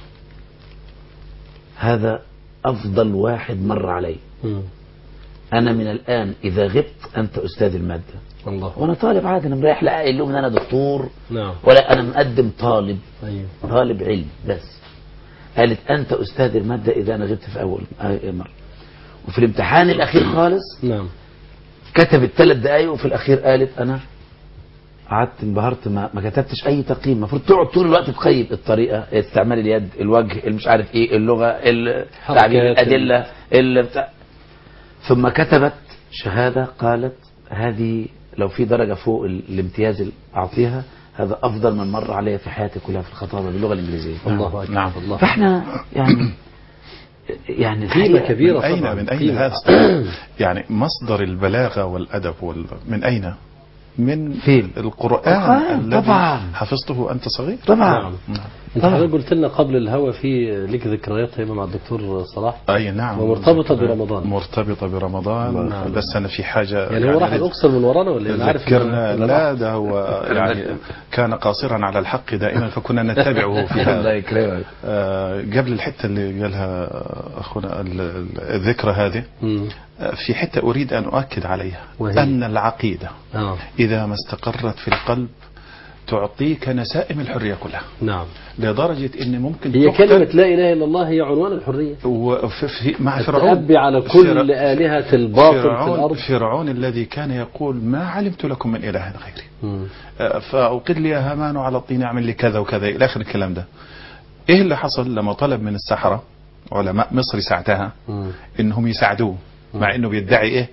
هذا أفضل واحد مر علي مم. أنا من الآن إذا غبت أنت أستاذ المادة الله وأنا طالب عادي أنا مريح لا قايل لهم إن أنا دكتور نعم ولا أنا مقدم طالب ايوه طالب علم بس قالت أنت أستاذ المادة إذا أنا غبت في أول آه، مرة وفي الامتحان الأخير خالص نعم كتبت ثلاث دقايق وفي الأخير قالت أنا قعدت انبهرت ما, ما كتبتش أي تقييم المفروض تقعد طول الوقت تقيم الطريقة استعمال اليد الوجه المش عارف إيه اللغة ال- تعبير حركات. الأدلة ال- بتاع. ثم كتبت شهادة قالت هذه لو في درجة فوق ال- الامتياز اللي أعطيها هذا أفضل من مر علي في حياتي كلها في الخطابة باللغة الإنجليزية الله اكبر نعم. الله فاحنا يعني يعني قيمة الحقيقة- كبيرة من أين طبعا من أين قيمة. هذا يعني مصدر البلاغة والأدب وال... من أين من فين؟ القرآن القرآن، الذي طبعا. حفظته وأنت صغير طبعا نعم نعم. انت حضرتك قلت لنا قبل الهوا في لك ذكريات هيبقى مع الدكتور صلاح أي نعم ومرتبطة برمضان. مرتبطة برمضان نعم. بس أنا في حاجة يعني هو راح الأقصر من ورانا ولا إيه؟ انا عارف إن- ذكرنا ولا لا راح. ده هو يعني كان قاصرا على الحق دائما فكنا نتبعه في الله هذا يكرمك آه، قبل الحتة اللي قالها أخونا ال- ال- الذكرى هذه مم. آه، في حتة أريد أن أؤكد عليها وهي؟ أن العقيدة اه إذا ما استقرت في القلب تعطيك نسائم الحرية كلها نعم لدرجة أن ممكن هي تقتل كلمة لا إله إلا الله هي عنوان الحرية وفي في مع فرعون التأبي على كل فرع- آلهة الباطل في فرعون, الأرض فرعون الذي كان يقول ما علمت لكم من إله غيري مم. آه، فأوقد لي يا هامان على الطين أعمل لي كذا وكذا إلى آخر الكلام ده إيه اللي حصل لما طلب من السحرة علماء مصر ساعتها مم. إنهم يساعدوه مع إنه بيدعي إيه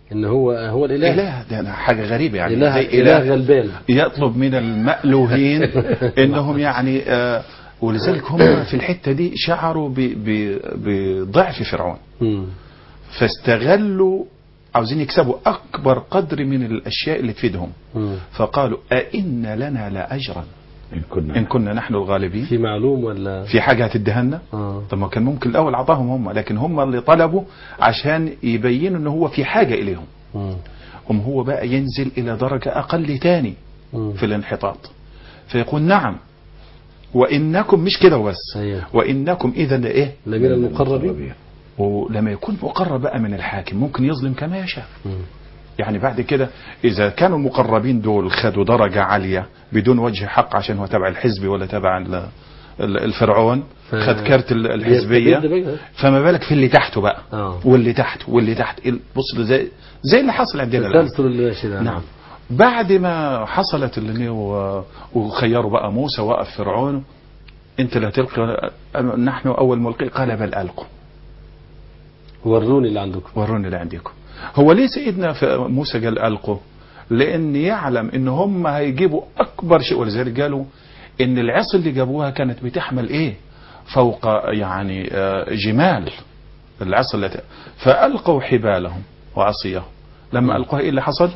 ان هو هو الاله اله ده أنا حاجه غريبه يعني اله زي اله غلبان يطلب من المألوهين انهم يعني آه ولذلك هم في الحته دي شعروا ب- ب- بضعف فرعون مم. فاستغلوا عاوزين يكسبوا اكبر قدر من الاشياء اللي تفيدهم مم. فقالوا أئن لنا لأجرا إن كنا إن كنا نحن الغالبين في معلوم ولا في حاجة هتدهنا اه طب ما كان ممكن الأول أعطاهم هم لكن هم اللي طلبوا عشان يبينوا إن هو في حاجة إليهم مم. هم هو بقى ينزل إلى درجة أقل تاني مم. في الانحطاط فيقول نعم وإنكم مش كده وبس أيوه. وإنكم إذا إيه لمن المقربين ولما يكون مقرب بقى من الحاكم ممكن يظلم كما يشاء مم. يعني بعد كده إذا كانوا المقربين دول خدوا درجة عالية بدون وجه حق عشان هو تبع الحزب ولا تبع ال- ال- الفرعون ف- خد كارت ال- الحزبية يستبد بقى. فما بالك في اللي تحته بقى اه واللي تحت واللي تحت ال- بص زي زي اللي حصل عندنا الآن التسلسل اللي ماشي ده نعم بعد ما حصلت اللي و- وخيروا بقى موسى وقف فرعون انت لا تلقي أم- نحن اول ملقي قال بل القوا وروني اللي عندكم وروني اللي عندكم هو ليه سيدنا ف- موسى قال القوا لان يعلم ان هم هيجيبوا اكبر شيء ولذلك قالوا ان العصا اللي جابوها كانت بتحمل ايه فوق يعني آه، جمال العصا التي فالقوا حبالهم وعصيهم لما القوها ايه اللي حصل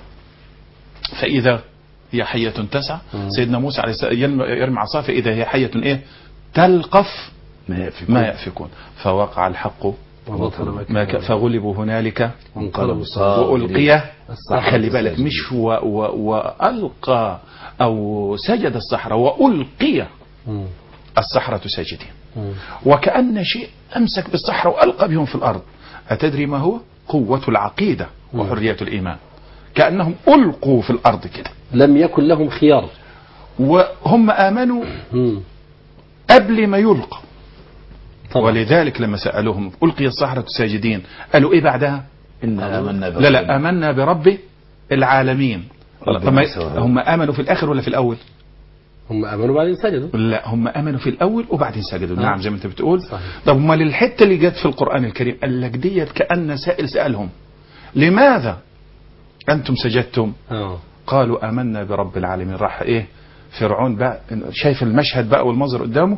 فاذا هي حيه تسعى سيدنا موسى عليه السلام يرمي- يرمي عصاه فاذا هي حيه ايه تلقف ما يأفكون ما يأفكون فوقع الحق وبطل ما ك... فغلبوا هنالك انقلبوا وألقي الصحراء خلي بالك ساجدين. مش و... و... وألقى أو سجد الصحراء وألقي مم. الصحراء ساجدين مم. وكأن شيء أمسك بالصحراء وألقى بهم في الأرض أتدري ما هو قوة العقيدة وحرية الإيمان كأنهم ألقوا في الأرض كده لم يكن لهم خيار وهم آمنوا مم. قبل ما يلقى طبعا ولذلك لما سألوهم ألقي الصحراء ساجدين قالوا إيه بعدها إنا آمنا لا لا آمنا برب العالمين رب طب ما- موسى وهارون. هم آمنوا في الآخر ولا في الأول هم امنوا بعدين سجدوا لا هم آمنوا في الأول وبعدين سجدوا آه. نعم زي ما أنت بتقول صحيح. طب ما الحتة اللي جت في القرآن الكريم قال لك ديت كأن سائل سألهم لماذا أنتم سجدتم اه قالوا آمنا برب العالمين راح إيه فرعون بقى شايف المشهد بقى والمنظر قدامه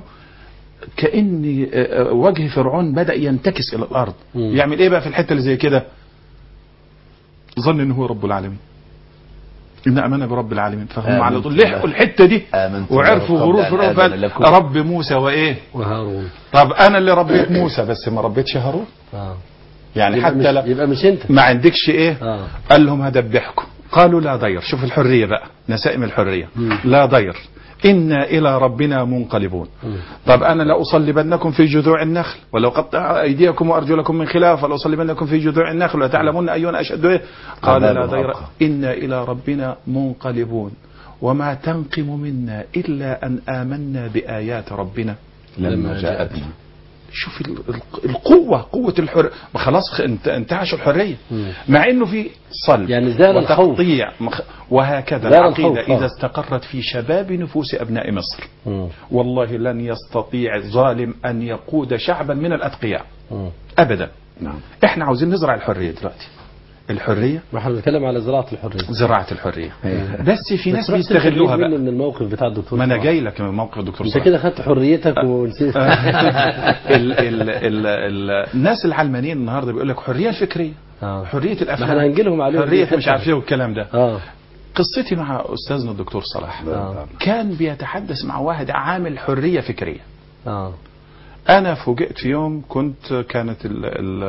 كأن آه، آه، وجه فرعون بدأ ينتكس إلى الأرض مم. يعمل إيه بقى في الحتة اللي زي كده ظن إن هو رب العالمين إن آمنا برب العالمين فهم آمنت على طول لحقوا بالله. الحتة دي آمنت وعرفوا بالله غرور قبل فرعون أن آذن فقال لكم. رب موسى وإيه وهارون طب أنا اللي ربيت موسى بس ما ربيتش هارون اه يعني يبقى حتى مش لا يبقى مش انت ما عندكش إيه اه قال لهم هدبحكم قالوا لا ضير شوف الحرية بقى نسائم الحرية لا ضير إنا إلى ربنا منقلبون مم. طب أنا لأصلبنكم في جذوع النخل ولو قطع أيديكم وأرجلكم من خلاف ولأصلبنكم في جذوع النخل ولتعلمون أيون أشد إيه قال عذاب لا ضير الواقع. إنا إلى ربنا منقلبون وما تنقم منا إلا أن آمنا بآيات ربنا لما جاءتنا شوف ال- ال- القوة قوة الحر ما خلاص خ- انت انتعش الحرية مم. مع انه في صلب يعني زال الخوف. وتقطيع مخ- وهكذا زال العقيدة الخوف، آه. إذا استقرت في شباب نفوس أبناء مصر مم. والله لن يستطيع ظالم أن يقود شعبا من الأتقياء مم. أبدا نعم احنا عاوزين نزرع الحرية دلوقتي الحرية ما احنا بنتكلم على زراعه الحريه زراعة الحرية أيوة. بس في ناس بس رحت بيستغلوها تخليني بقى من الموقف بتاع الدكتور ما انا صلاح. جاي لك من موقف الدكتور انت صلاح كده خدت حريتك ونسيت ال ال ال ال الناس العلمانيين النهارده بيقول لك حريه الفكريه آه. حريه الافلام ما احنا هنجي لهم عليهم حريه دي مش عارف ايه والكلام ده اه قصتي مع استاذنا الدكتور صلاح آه. كان بيتحدث مع واحد عامل حريه فكريه اه انا فوجئت في يوم كنت كانت ال ال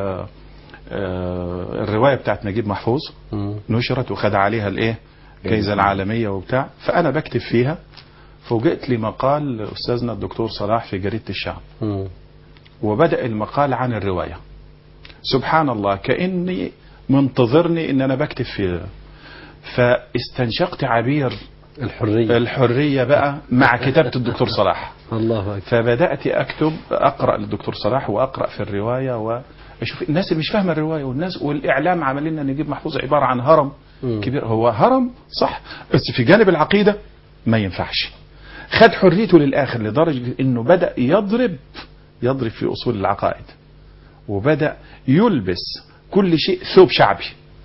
آه، الروايه بتاعت نجيب محفوظ مم. نشرت وخد عليها الايه الجائزه العالميه وبتاع فانا بكتب فيها فوجئت لي مقال استاذنا الدكتور صلاح في جريده الشعب مم. وبدأ المقال عن الرواية سبحان الله كأني منتظرني ان انا بكتب فيه فاستنشقت عبير الحريه الحرية بقى مع كتابة الدكتور صلاح الله اكبر فبدأت أكتب أقرأ للدكتور صلاح وأقرأ في الرواية وأشوف الناس اللي مش فاهمة الرواية والناس والإعلام عمل لنا نجيب محفوظ عبارة عن هرم مم. كبير هو هرم صح بس في جانب العقيدة ما ينفعش خد حريته للآخر لدرجة أنه بدأ يضرب يضرب في أصول العقائد وبدأ يلبس كل شيء ثوب شعبي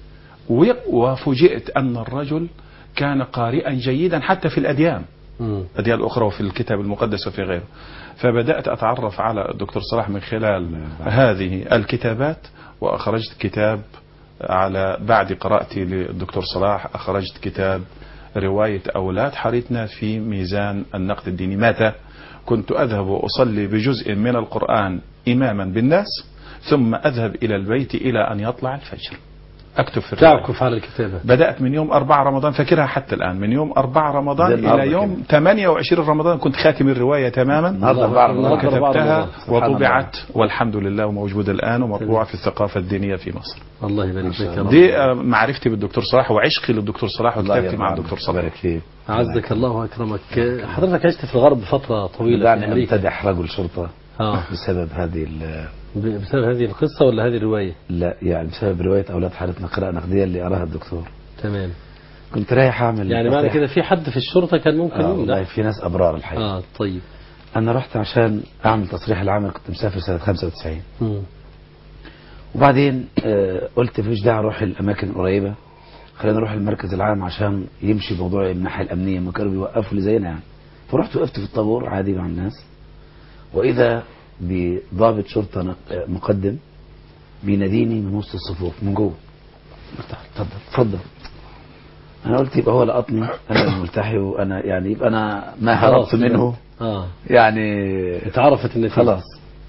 وي- وفوجئت أن الرجل كان قارئا جيدا حتى في الأديان مم. الأديان الأخرى وفي الكتاب المقدس وفي غيره فبدأت أتعرف على الدكتور صلاح من خلال هذه الكتابات وأخرجت كتاب على بعد قراءتي للدكتور صلاح أخرجت كتاب رواية أولاد حريتنا في ميزان النقد الديني متى كنت أذهب وأصلي بجزء من القرآن إماما بالناس ثم أذهب إلى البيت إلى أن يطلع الفجر أكتب في الرواية تعكف على الكتابة بدأت من يوم 4 رمضان فاكرها حتى الآن من يوم 4 رمضان زي النهاردة إلى يوم كده. 28 رمضان كنت خاتم الرواية تماما النهارده أربعة رمضان. النهاردة أربعة وكتبتها رمضان. سبحان وطبعت والحمد لله وموجودة الآن ومطبوعة في الثقافة الدينية في مصر الله يبارك فيك يا رب دي آه، معرفتي بالدكتور صلاح وعشقي للدكتور صلاح الله وكتابتي مع يرحمه. الدكتور صلاح يبارك فيك أعزك الله وأكرمك حضرتك عشت في الغرب فترة طويلة في دعني أمريكا امتدح رجل شرطة آه. بسبب هذه ال- ب- بسبب هذه القصة ولا هذه الرواية لا يعني بسبب رواية أولاد حارتنا قراءة نقدية اللي قراها الدكتور تمام كنت رايح أعمل يعني معنى تصريح. كده في حد في الشرطة كان ممكن آه والله يمدح في ناس أبرار الحقيقة آه طيب أنا رحت عشان أعمل تصريح العمل كنت مسافر سنة 95 مم. وبعدين آه قلت مفيش داعي أروح الأماكن القريبة خلينا نروح المركز العام عشان يمشي موضوع من الناحية الأمنية ما كانوا بيوقفوا اللي زينا يعني فرحت وقفت في الطابور عادي مع الناس وإذا بضابط شرطة نق- آه، مقدم بيناديني من وسط الصفوف من جوه قلت اتفضل اتفضل انا قلت يبقى هو لقطني انا الملتحي وانا يعني يبقى انا ما هربت خلاص كده. منه آه يعني اتعرفت النتيجة خلاص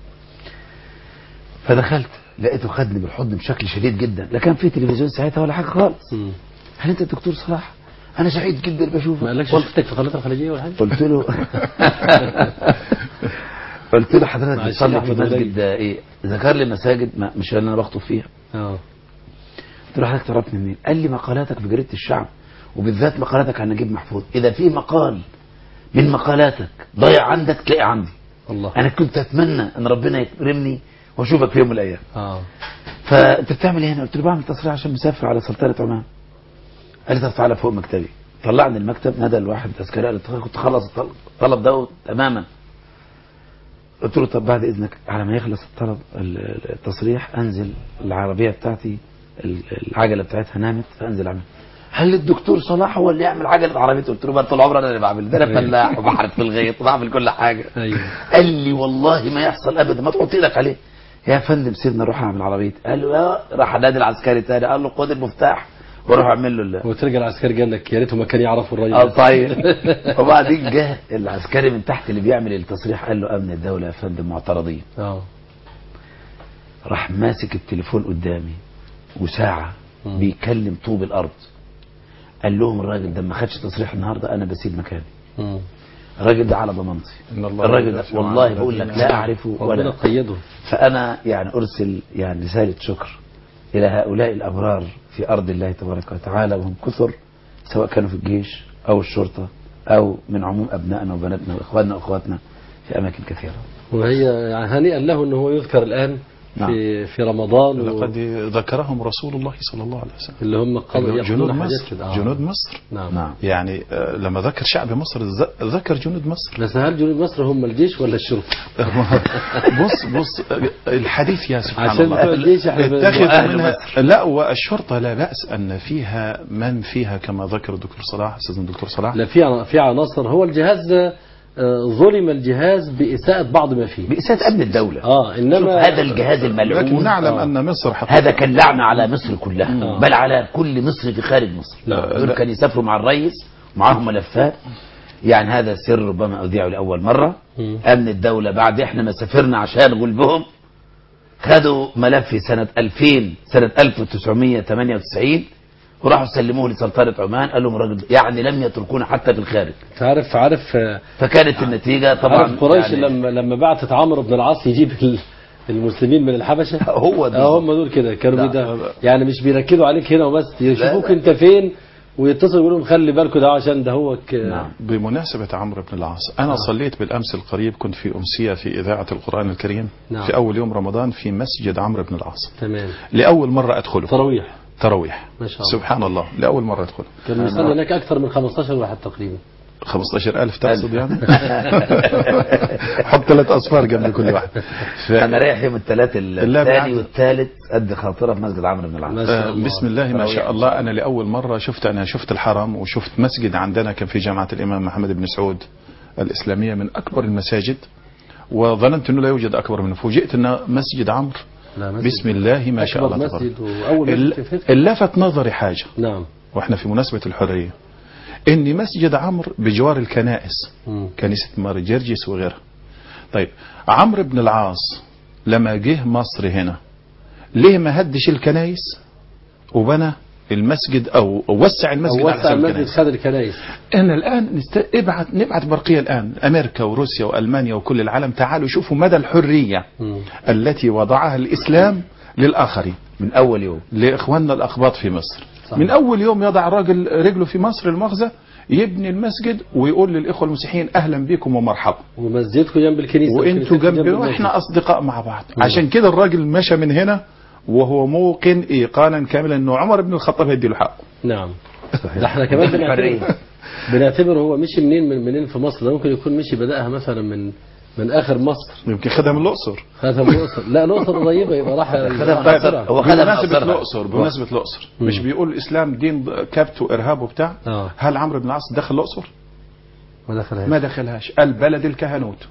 فدخلت لقيته خدني بالحضن بشكل شديد جدا لا كان في تلفزيون ساعتها ولا حاجه خالص مم. هل انت الدكتور صلاح انا سعيد جدا بشوفك ما قالكش قلت- شفتك في قناة الخليجية ولا حاجة قلت له قلت له حضرتك مع بتصلي الشيخ في أحمد مسجد ده ايه ذكر لي مساجد ما مش اللي انا بخطب فيها آه قلت له حضرتك تعرفني منين قال لي مقالاتك في جريده الشعب وبالذات مقالاتك عن نجيب محفوظ اذا في مقال من مقالاتك ضايع عندك تلاقي عندي الله انا كنت اتمنى ان ربنا يكرمني واشوفك في يوم من الايام آه فانت بتعمل ايه هنا قلت له بعمل تصريح عشان مسافر على سلطنه عمان قال لي طب تعالى فوق مكتبي طلعني المكتب نادى الواحد عسكري قال لي كنت خلص الطلب الطلب ده تماما قلت له طب بعد اذنك على ما يخلص الطلب ال- التصريح انزل العربيه بتاعتي ال- العجله بتاعتها نامت فانزل اعمل هل الدكتور صلاح هو اللي يعمل عجله عربيته قلت له بقى طول عمري انا اللي بعمل ده انا أيوة. فلاح وبحرث في الغيط وبعمل كل حاجه أيوه قال لي والله ما يحصل ابدا ما تحط ايدك عليه يا فندم سيبنا نروح اعمل عربيه قال له اه راح نادي العسكري تاني قال له خد المفتاح وروح اعمل له ال- وترجع العسكري قال لك يا ريته ما كان يعرفوا الراجل اه ده. طيب وبعدين جه العسكري من تحت اللي بيعمل التصريح قال له امن الدوله يا فندم معترضين اه راح ماسك التليفون قدامي وساعه مم. بيكلم طوب الارض قال لهم الراجل ده ما خدش تصريح النهارده انا بسيب مكاني مم. الراجل ده على ضمانتي إن الله الراجل ده يدافع عن والله بقول لك الذين لا اعرفه ربنا ولا قيده فأنا يعني أرسل يعني رسالة شكر إلى هؤلاء الأبرار في أرض الله تبارك وتعالى وهم كثر سواء كانوا في الجيش أو الشرطة أو من عموم أبنائنا وبناتنا وإخواننا وأخواتنا في أماكن كثيرة وهي يعني هنيئا له ان هو يذكر الان في في رمضان و- لقد ذكرهم رسول الله صلى الله عليه وسلم اللي هم قضوا جنود يقولون حاجات مصر كده. آه. جنود مصر نعم نعم يعني آه، لما ذكر شعب مصر ذ- ذكر جنود مصر بس هل جنود مصر هم الجيش ولا الشرطه؟ بص بص الحديث يا سبحان عشان الله بتوع الجيش احنا ب- اتخذ وأهل منها لا والشرطة لا بأس أن فيها من فيها كما ذكر الدكتور صلاح أستاذنا الدكتور صلاح لا في ع- في عناصر هو الجهاز آه، ظلم الجهاز بإساءة بعض ما فيه بإساءة أمن الدولة اه شوف انما هذا الجهاز لكن الملعون نعلم آه. أن مصر حقيقة هذا كان لعنة على مصر كلها آه. بل على كل مصر في خارج مصر لا، دول لا. كانوا يسافروا مع الرئيس ومعاهم ملفات يعني هذا سر ربما أذيعه لأول مرة مم. أمن الدولة بعد إحنا ما سافرنا عشان غلبهم خدوا ملف سنة 2000 سنة 1998 وراحوا سلموه لسلطنة عمان قال لهم الراجل يعني لم يتركونا حتى في الخارج تعرف عارف آه، فكانت النتيجة طبعا عارف قريش يعني لما لما بعتت عمرو بن العاص يجيب ال- المسلمين من الحبشه هو ده اه هم دول كده كانوا لا. بيدا يعني مش بيركزوا عليك هنا وبس يشوفوك لا. انت فين ويتصلوا يقولوا لهم خلي بالكم ده عشان ده هو ك- نعم بمناسبة عمرو بن العاص أنا صليت بالأمس القريب كنت في أمسية في إذاعة القرآن الكريم نعم. في أول يوم رمضان في مسجد عمرو بن العاص تمام لأول مرة أدخله تراويح تراويح ما شاء الله سبحان الله لأول مرة أدخله كان بيصلي هناك اكثر من 15 واحد تقريبا 15000 تقصد يعني حط ثلاث اصفار جنب كل واحد ف... انا رايح يوم الثلاث لا الثاني بالعكس. والثالث قد خاطره في مسجد عمرو بن ما العاص شاء آه، الله. بسم الله ما شاء الله انا لاول مره شفت انا شفت الحرم وشفت مسجد عندنا كان في جامعه الامام محمد بن سعود الاسلاميه من اكبر المساجد وظننت انه لا يوجد اكبر منه فوجئت ان مسجد عمرو لا، مسجد بسم الله ما شاء أكبر الله تبارك مسجد وأول مسجد في ال- فكرة. اللي لفت نظري حاجه نعم واحنا في مناسبه الحريه ان مسجد عمرو بجوار الكنائس مم. كنيسه مار جرجس وغيرها طيب عمرو بن العاص لما جه مصر هنا ليه ما هدش الكنائس وبنى المسجد او وسع المسجد أو على وسع حساب المسجد الكنائس خد الكنائس انا الان نست... ابعت نبعت برقيه الان امريكا وروسيا والمانيا وكل العالم تعالوا شوفوا مدى الحريه مم. التي وضعها الاسلام للاخرين من اول يوم لاخواننا الاقباط في مصر صح. من اول يوم يضع الراجل رجله في مصر المغزى يبني المسجد ويقول للاخوه المسيحيين اهلا بكم ومرحبا ومسجدكم جنب الكنيسة وانتوا وكنيستكم جنبي المسجد. واحنا اصدقاء مع بعض مم. عشان كده الراجل مشى من هنا وهو موقن ايقانا كاملا انه عمر بن الخطاب هيدي له حقه نعم ده احنا كمان بنعتبر بنعتبر هو مشي منين من منين في مصر ده ممكن يكون مشي بدأها مثلا من من اخر مصر يمكن خدها من الاقصر خدها من الاقصر لا الاقصر قريبه يبقى راح خدها من راح الأقصر. بسرعة. هو خدها من بمناسبة أقصرها. الأقصر بمناسبة الأقصر مش بيقول الإسلام دين كبت وإرهاب وبتاع اه هل عمرو بن العاص دخل الأقصر؟ ما دخلها ما دخلهاش البلد الكهنوت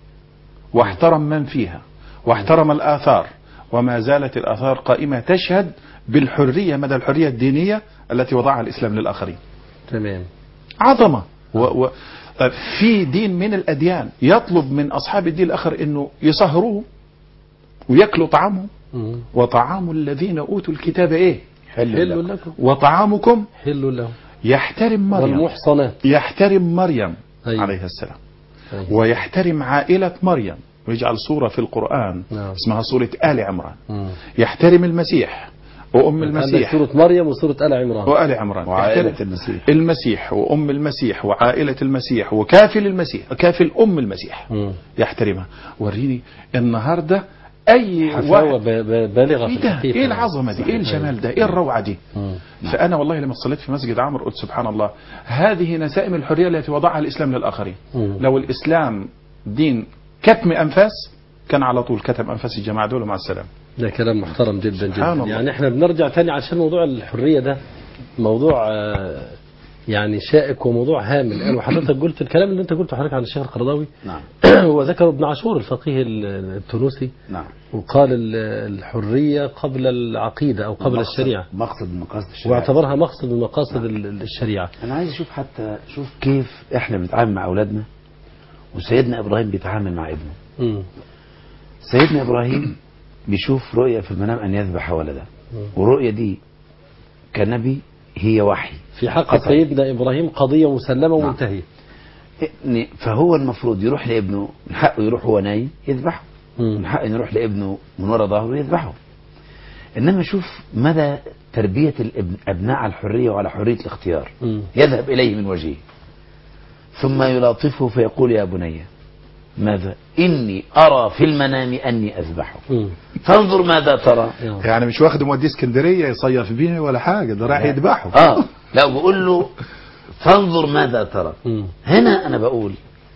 واحترم من فيها واحترم الآثار وما زالت الآثار قائمة تشهد بالحرية مدى الحرية الدينية التي وضعها الإسلام للآخرين تمام عظمة و و طيب في دين من الأديان يطلب من أصحاب الدين الآخر أنه يسهروه ويأكلوا طعامهم مم. وطعام الذين أوتوا الكتاب إيه حلو حل لكم. لكم وطعامكم حل لهم يحترم مريم والمحصنات يحترم مريم أيوة. عليها السلام أيوة. ويحترم عائلة مريم ويجعل سورة في القرآن نعم. اسمها سورة آل عمران مم. يحترم المسيح وأم عندك المسيح سورة مريم وسورة آل عمران وآل عمران وعائلة يحترم المسيح المسيح وأم المسيح وعائلة المسيح وكافل المسيح كافل أم المسيح مم. يحترمها وريني النهاردة أي حفاوة واحد ب- ب- بالغة في ايه ده الحقيقة ايه العظمه دي ايه الجمال ده ايه الروعه دي مم. فانا والله لما صليت في مسجد عمرو قلت سبحان الله هذه نسائم الحريه التي وضعها الاسلام للاخرين مم. لو الاسلام دين كتم انفاس كان على طول كتم انفاس الجماعه دول مع السلامه ده كلام محترم جدا سبحان جدا الله. يعني احنا بنرجع تاني عشان موضوع الحرية ده موضوع آه، يعني شائك وموضوع هام الآن وحضرتك قلت الكلام اللي انت قلته حضرتك عن الشيخ القرضاوي نعم هو ذكر ابن عاشور الفقيه ال- التونسي نعم وقال ال- الحرية قبل العقيدة أو قبل مقصد- الشريعة مقصد من مقاصد الشريعة واعتبرها مقصد من مقاصد ال- الشريعة انا عايز اشوف حتى شوف كيف احنا بنتعامل مع اولادنا وسيدنا ابراهيم بيتعامل مع ابنه مم. سيدنا ابراهيم بيشوف رؤيا في المنام ان يذبح ولده والرؤيا دي كنبي هي وحي في حق قطعا. سيدنا إبراهيم قضية مسلمة نعم. ومنتهية إن- فهو المفروض يروح لابنه من حقه يروح وهو نايم يذبحه مم. من حقه إنه يروح لابنه من ورا ظهره يذبحه انما شوف مدى تربيه الابن ابناء على الحريه وعلى حريه الاختيار مم. يذهب اليه من وجهه ثم يلاطفه فيقول يا بني ماذا اني ارى في المنام اني اذبحه مم. فانظر ماذا ترى يلا. يعني مش واخد موديه اسكندريه يصيف بيه ولا حاجه ده رايح يذبحه اه لا بقول له فانظر ماذا ترى مم. هنا انا بقول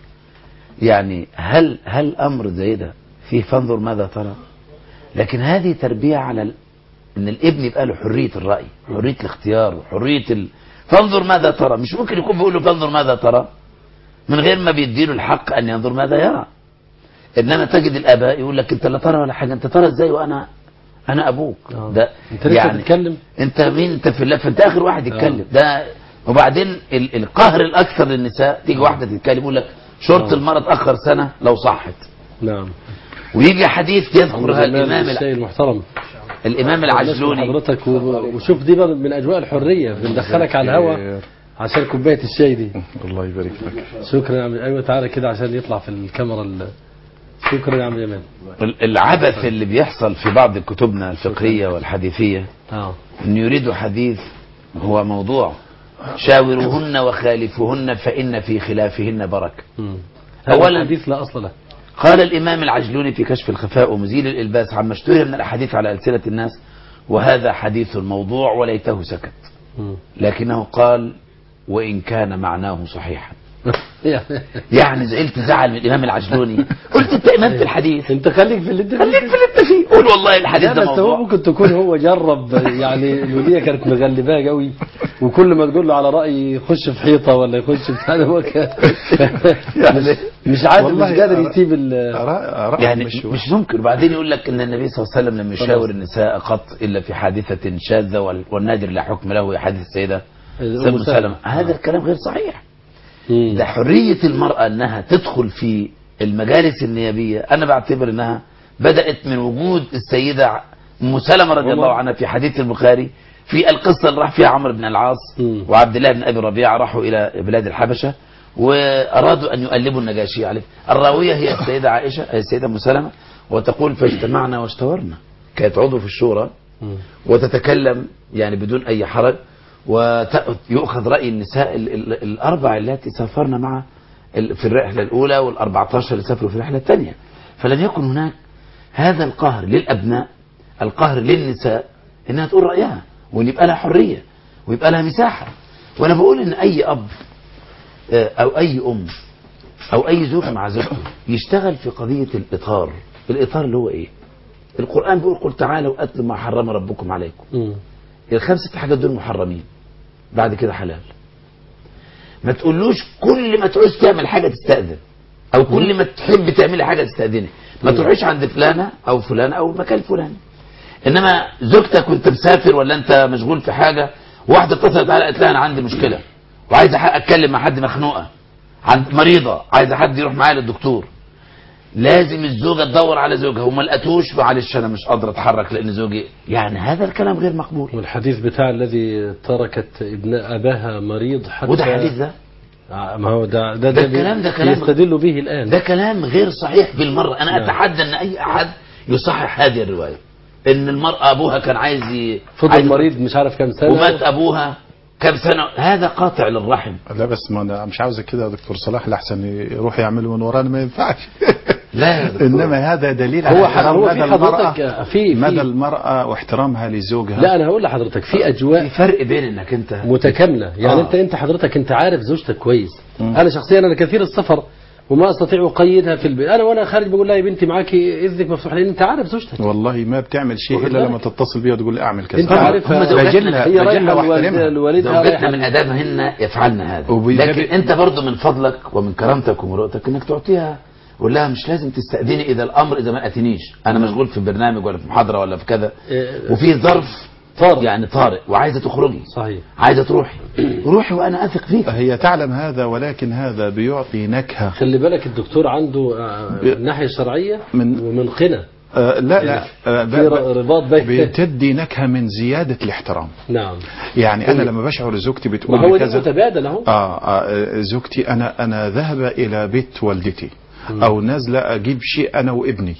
يعني هل هل امر زي ده فيه فانظر ماذا ترى لكن هذه تربيه على ال... ان الابن يبقى له حريه الراي حريه الاختيار وحريه ال... فانظر ماذا ترى مش ممكن يكون بيقول له فانظر ماذا ترى من غير ما بيديله الحق ان ينظر ماذا يرى انما تجد الاباء يقول لك انت لا ترى ولا حاجه انت ترى ازاي وانا انا ابوك آه. ده انت لسه بتتكلم انت مين انت في الله فانت اخر واحد يتكلم ده وبعدين ال- القهر الاكثر للنساء تيجي واحده تتكلم يقول لك شرط آه. المرأة تأخر سنة لو صحت نعم ويجي حديث يذكرها الإمام الشيء المحترم الإمام العجلوني حضرتك و- وشوف دي بقى من أجواء الحرية بندخلك على الهوا عشان كوباية الشاي دي الله يبارك لك شكرا يا عم أيوة تعالى كده عشان يطلع في الكاميرا ال... شكرا يا عم يمان ال- العبث اللي بيحصل في بعض كتبنا الفقهية والحديثية اه أن يريدوا حديث هو موضوع شاوروهن وخالفوهن فإن في خلافهن بركة مم. أولاً- أولا حديث لا أصل له قال الإمام العجلوني في كشف الخفاء ومزيل الإلباس عما اشتهر من الأحاديث على ألسنة الناس وهذا حديث موضوع وليته سكت مم. لكنه قال وإن كان معناه صحيحا يعني زعلت زعل من الامام العجلوني قلت انت امام في الحديث انت خليك في اللي انت خليك في اللي انت فيه قول والله الحديث لا ده بس هو موضوع ممكن تكون هو جرب يعني الولية كانت مغلباه قوي وكل ما تقول له على رأي يخش في حيطة ولا يخش في هذا هو كان- مش, مش عارف مش والله قادر أرى- يسيب ال رأي رأي يعني مش مش ممكن وبعدين يقول لك ان النبي صلى الله عليه وسلم لم يشاور النساء قط الا في حادثه شاذه وال- والنادر لا حكم له هي حادث السيده أم ام سلمة. سلمة هذا الكلام غير صحيح مم. ده حريه المراه انها تدخل في المجالس النيابيه انا بعتبر انها بدات من وجود السيده ام سلمة رضي الله عنها في حديث البخاري في القصه اللي راح فيها عمرو بن العاص مم. وعبد الله بن ابي ربيعه راحوا الى بلاد الحبشه وارادوا ان يؤلبوا النجاشي عليه الراويه هي السيده عائشه هي السيده ام سلمة وتقول فاجتمعنا واشتورنا كانت عضو في الشورى مم. وتتكلم يعني بدون اي حرج ويؤخذ راي النساء ال- ال- الاربع التي سافرن مع ال- في الرحله الاولى وال14 اللي سافروا في الرحله الثانيه فلم يكن هناك هذا القهر للابناء القهر للنساء انها تقول رايها وان يبقى لها حريه ويبقى لها مساحه وانا بقول ان اي اب آه، او اي ام او اي زوج مع زوجته يشتغل في قضيه الاطار الاطار اللي هو ايه القران بيقول قل تعالوا اتلوا ما حرم ربكم عليكم مم. الخمسة حاجات دول محرمين بعد كده حلال ما تقولوش كل ما تعوز تعمل حاجة تستأذن أو كل ما تحب تعملي حاجة تستأذني ما تروحيش عند فلانة أو فلانة أو المكان الفلاني إنما زوجتك وأنت مسافر ولا أنت مشغول في حاجة واحدة اتصلت على قالت لها أنا عندي مشكلة وعايزة حق أتكلم مع حد مخنوقة عند مريضة عايزة حد يروح معايا للدكتور لازم الزوجة تدور على زوجها وما لقتوش معلش أنا مش قادرة أتحرك لأن زوجي يعني هذا الكلام غير مقبول والحديث بتاع الذي تركت ابن أباها مريض حتى وده حديث ده آه، ما هو ده ده, ده بي- الكلام ده كلام- يستدل به الآن ده كلام غير صحيح بالمرة أنا نعم. أتحدى أن أي أحد يصحح هذه الرواية إن المرأة أبوها كان عايز ي... فضل عايز مريض مش عارف كم سنة ومات أبوها كم سنة هذا قاطع للرحم لا بس ما انا مش عاوزك كده يا دكتور صلاح لحسن يروح يعمله من ورانا ما ينفعش لا يا دكتور. انما هذا دليل هو على ح- هو في مدى حضرتك المرأة في مدى في المرأة واحترامها لزوجها لا أنا هقول لحضرتك في أجواء في فرق بين إنك أنت متكاملة يعني آه. انت انت حضرتك انت عارف زوجتك كويس انا شخصيا انا كثير السفر وما استطيع اقيدها في البيت انا وانا خارج بقول لها يا بنتي معاكي اذنك مفتوح لان انت عارف زوجتك والله ما بتعمل شيء واخد الا لما بالك؟ تتصل بيها وتقول لي اعمل كذا انت عارف هم زوجاتنا بجلها هي رايحه بجلها لوالد- واحترمها لوالدها زوجتنا رايحه من آدابهن يفعلن هذا وبيجب- لكن أنت برضو من فضلك ومن كرامتك ومروءتك إنك تعطيها قول لها مش لازم تستأذني إذا الأمر إذا ما أتنيش أنا مشغول في برنامج ولا في محاضرة ولا في كذا إيه. وفي ظرف طارئ. يعني طارئ وعايزة تخرجي صحيح عايزة تروحي روحي وأنا أثق فيك هي تعلم هذا ولكن هذا بيعطي نكهة خلي بالك الدكتور عنده آه، ب- الناحيه الشرعيه من- ومن قنا آه لا لا آه ب- في ب- ر- رباط بين بتدي نكهة من زيادة الاحترام نعم يعني أنا لما بشعر زوجتي ما بتقول هو لي دي كذا متبادل اهو آه, آه زوجتي أنا أنا ذهب إلى بيت والدتي أو نازلة أجيب شيء أنا وابني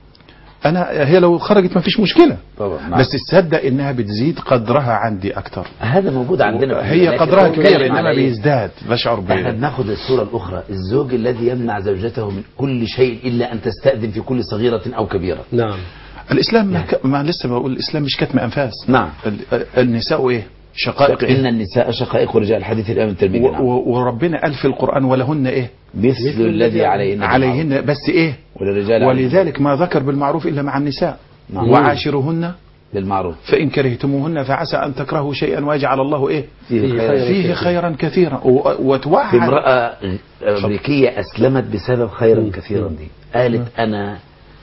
أنا هي لو خرجت ما فيش مشكلة طبعا نعم. بس تصدق إنها بتزيد قدرها عندي أكتر هذا موجود عندنا هي لكن قدرها بنتكلم كبير على إنما إيه؟ بيزداد بشعر احنا ب بناخد الصورة الأخرى الزوج الذي يمنع زوجته من كل شيء إلا أن تستأذن في كل صغيرة أو كبيرة نعم الإسلام ما, ك... ما لسه بقول الإسلام مش كتم أنفاس نعم ال- النساء إيه شقائق إن إيه النساء شقائق ورجال الحديث الإمام الترمذي و... نعم. و... وربنا قال في القرآن ولهن إيه مثل الذي عليهن عليهن بس إيه وللرجال عليهن ولذلك ما ذكر بالمعروف إلا مع النساء نعم. وعاشرهن بالمعروف فإن كرهتموهن فعسى أن تكرهوا شيئا ويجعل الله إيه فيه فيه خير خير. فيه خيرا كثيرا و... في وتوعد امرأة أمريكية أسلمت بسبب خيرا كثيرا دي قالت أنا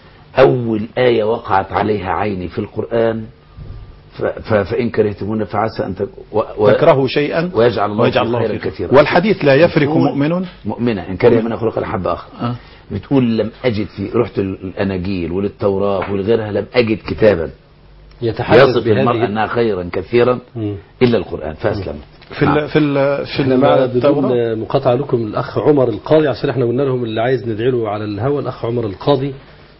أول آية وقعت عليها عيني في القرآن ف... ف... فإن كرهتمونا فعسى أن تك... و... و... تكرهوا شيئا ويجعل الله ويجعل فيه الله خيرا فيه كثيرا والحديث لا يفرق بتقول مؤمن مؤمنة إن كره من خلق الحب آخر آه. بتقول لم أجد في رحت الأناجيل وللتوراة ولغيرها لم أجد كتابا يتحدث يصف المرأة بهذه أنها خيرا كثيرا مم. إلا القرآن فأسلمت في نعم. ال... في ال... في احنا معنا التوراة بدون مقاطعة لكم الأخ عمر القاضي عشان احنا قلنا لهم اللي عايز ندعي له على الهوى الأخ عمر القاضي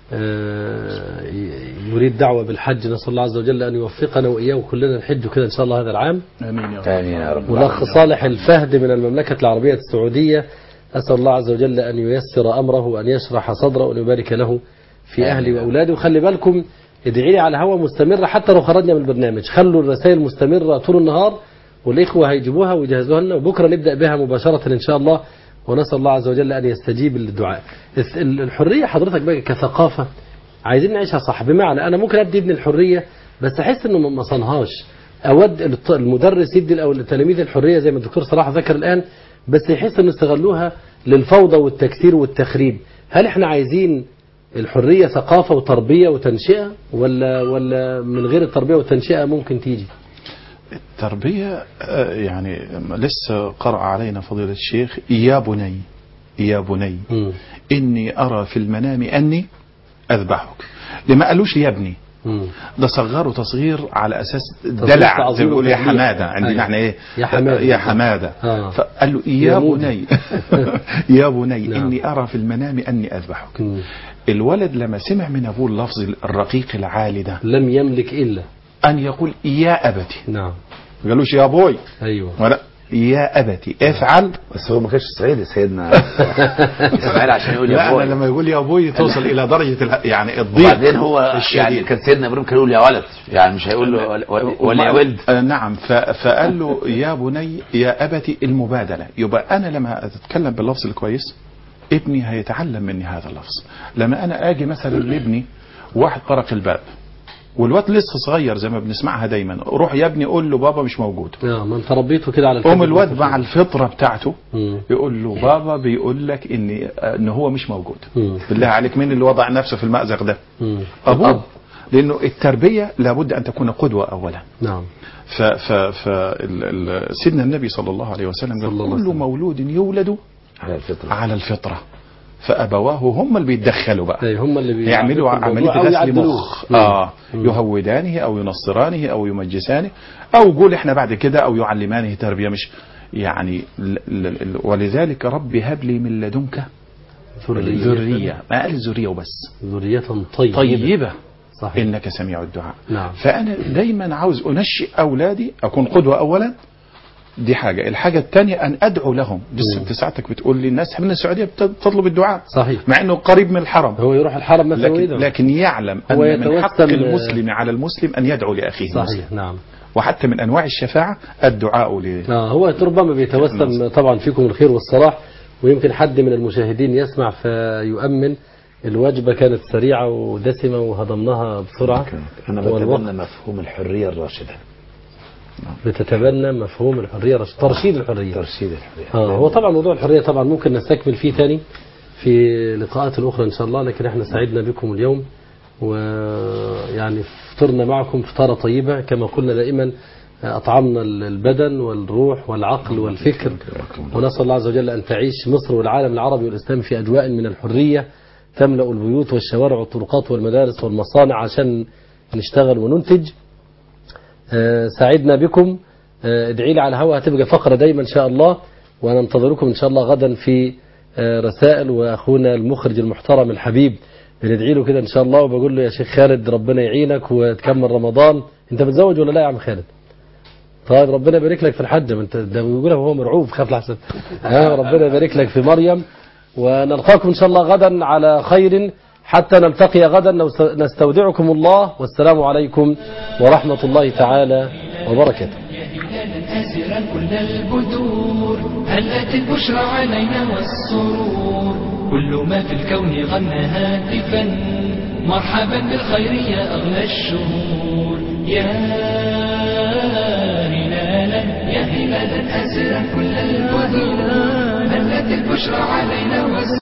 آه، ي- يريد دعوة بالحج نسأل الله عز وجل أن يوفقنا وإياه كلنا نحج كده إن شاء الله هذا العام آمين يا رب آمين يا رب والأخ صالح الفهد من المملكة العربية السعودية أسأل الله عز وجل أن ييسر أمره وأن يشرح صدره وأن يبارك له في أهلي وأولادي وخلي بالكم ادعي لي على هوا مستمرة حتى لو خرجنا من البرنامج خلوا الرسائل مستمرة طول النهار والإخوة هيجيبوها ويجهزوها لنا وبكرة نبدأ بها مباشرة إن شاء الله ونسأل الله عز وجل أن يستجيب للدعاء الس- ال- الحرية حضرتك بقى كثقافة عايزين نعيشها صح بمعنى أنا ممكن أدي ابني الحرية بس أحس إنه ما- ما صنهاش أود الط- المدرس يدي أو التلاميذ الحرية زي ما الدكتور صلاح ذكر الآن بس يحس إنه استغلوها للفوضى والتكسير والتخريب هل إحنا عايزين الحرية ثقافة وتربية وتنشئة ولا ولا من غير التربية والتنشئة ممكن تيجي التربية آه، يعني لسه قرأ علينا فضيلة الشيخ يا بني يا بني مم. إني أرى في المنام أني أذبحك لما قالوش يا ابني مم. ده صغره تصغير على اساس تصغير دلع تعظيم زي ما بيقولوا يا وتدليع. حماده عندنا أيوة. احنا ايه يا حمادة. يا حماده آه. فقال له يا يا مودي. بني يا بني نعم. اني ارى في المنام اني اذبحك مم. الولد لما سمع من ابوه اللفظ الرقيق العالي ده لم يملك إلا ان يقول يا ابتي نعم ما قالوش يا ابوي أيوه ولا يا ابتي افعل بس هو ما كانش صعيدي سيدنا اسماعيل عشان يقول يا لا ابوي انا لما يقول يا ابوي توصل الى درجه الح- يعني الضيق وبعدين هو الشديد. يعني كان سيدنا ابراهيم كان يقول يا ولد يعني مش هيقول له ولا- ولا يا ولد آه، نعم ف- فقال له يا بني يا أبتي المبادلة يبقى أنا لما أتكلم باللفظ الكويس ابني هيتعلم مني هذا اللفظ لما أنا أجي مثلا لابني واحد طرق الباب والواد لسه صغير زي ما بنسمعها دايما روح يا ابني قول له بابا مش موجود آه ما انت ربيته كده على قوم الكذب الواد والتفريط. مع الفطرة بتاعته مم. يقول له بابا بيقول لك ان ان هو مش موجود مم. بالله عليك مين اللي وضع نفسه في المأزق ده مم. ابوه لانه التربيه لابد ان تكون قدوه اولا نعم ف ف ف ال- ال- سيدنا النبي صلى الله عليه وسلم صلى الله قال عليه كل وسلم. مولود يولد على الفطرة على الفطره فابواه هم اللي بيتدخلوا بقى أي هم اللي بيعملوا يعملوا عمليه أو غسل يعدلوه. مخ مم. اه مم. يهودانه او ينصرانه او يمجسانه او قول احنا بعد كده او يعلمانه تربيه مش يعني ل- ل- ل- ولذلك رب هب لي من لدنك ذرية ذريه ما قال ذريه وبس ذرية طيبة طيبه صحيح انك سميع الدعاء نعم فانا دايما عاوز انشئ اولادي اكون قدوه اولا دي حاجه الحاجه الثانيه ان ادعو لهم لسه مم. انت ساعتك بتقول لي الناس من السعوديه بت- بتطلب الدعاء صحيح مع انه قريب من الحرم هو يروح الحرم مثلا لكن, ويدعو لكن يعلم هو ان من حق يتوسم- المسلم على المسلم ان يدعو لاخيه المسلم صحيح نعم وحتى من انواع الشفاعه الدعاء ل آه هو ربما بيتوسم طبعا فيكم الخير والصلاح ويمكن حد من المشاهدين يسمع فيؤمن الوجبة كانت سريعة ودسمة وهضمناها بسرعة أنا والوقت بتبنى مفهوم الحرية الراشدة بتتبنى مفهوم الحرية رش- ترشيد الحرية ترشيد الحرية آه هو طبعا موضوع الحرية طبعا ممكن نستكمل فيه تاني في لقاءات أخرى إن شاء الله لكن احنا سعدنا بكم اليوم ويعني فطرنا معكم فطارة طيبة كما قلنا دائما أطعمنا البدن والروح والعقل والفكر ونسأل الله عز وجل أن تعيش مصر والعالم العربي والإسلامي في أجواء من الحرية تملأ البيوت والشوارع والطرقات والمدارس والمصانع عشان نشتغل وننتج آه، سعدنا بكم آه، ادعي لي على الهواء هتبقى فقرة دايما إن شاء الله وننتظركم إن شاء الله غدا في آه، رسائل وأخونا المخرج المحترم الحبيب بندعي له كده إن شاء الله وبقول له يا شيخ خالد ربنا يعينك وتكمل رمضان أنت متزوج ولا لا يا عم خالد؟ طيب ربنا يبارك لك في الحج ما انت ده بيقولها وهو مرعوب خاف لحسن ها ربنا يبارك لك في مريم ونلقاكم ان شاء الله غدا على خير حتى نلتقي غدا نوس- نستودعكم الله والسلام عليكم ورحمة الله تعالى وبركاته يا هلالا أزرا كل البدور هلت البشرى علينا والسرور كل ما في الكون غنى هاتفا مرحبا بالخير يا أغلى الشهور يا هلالا يا هلالا أزرا كل البدور هلت البشرى علينا والسرور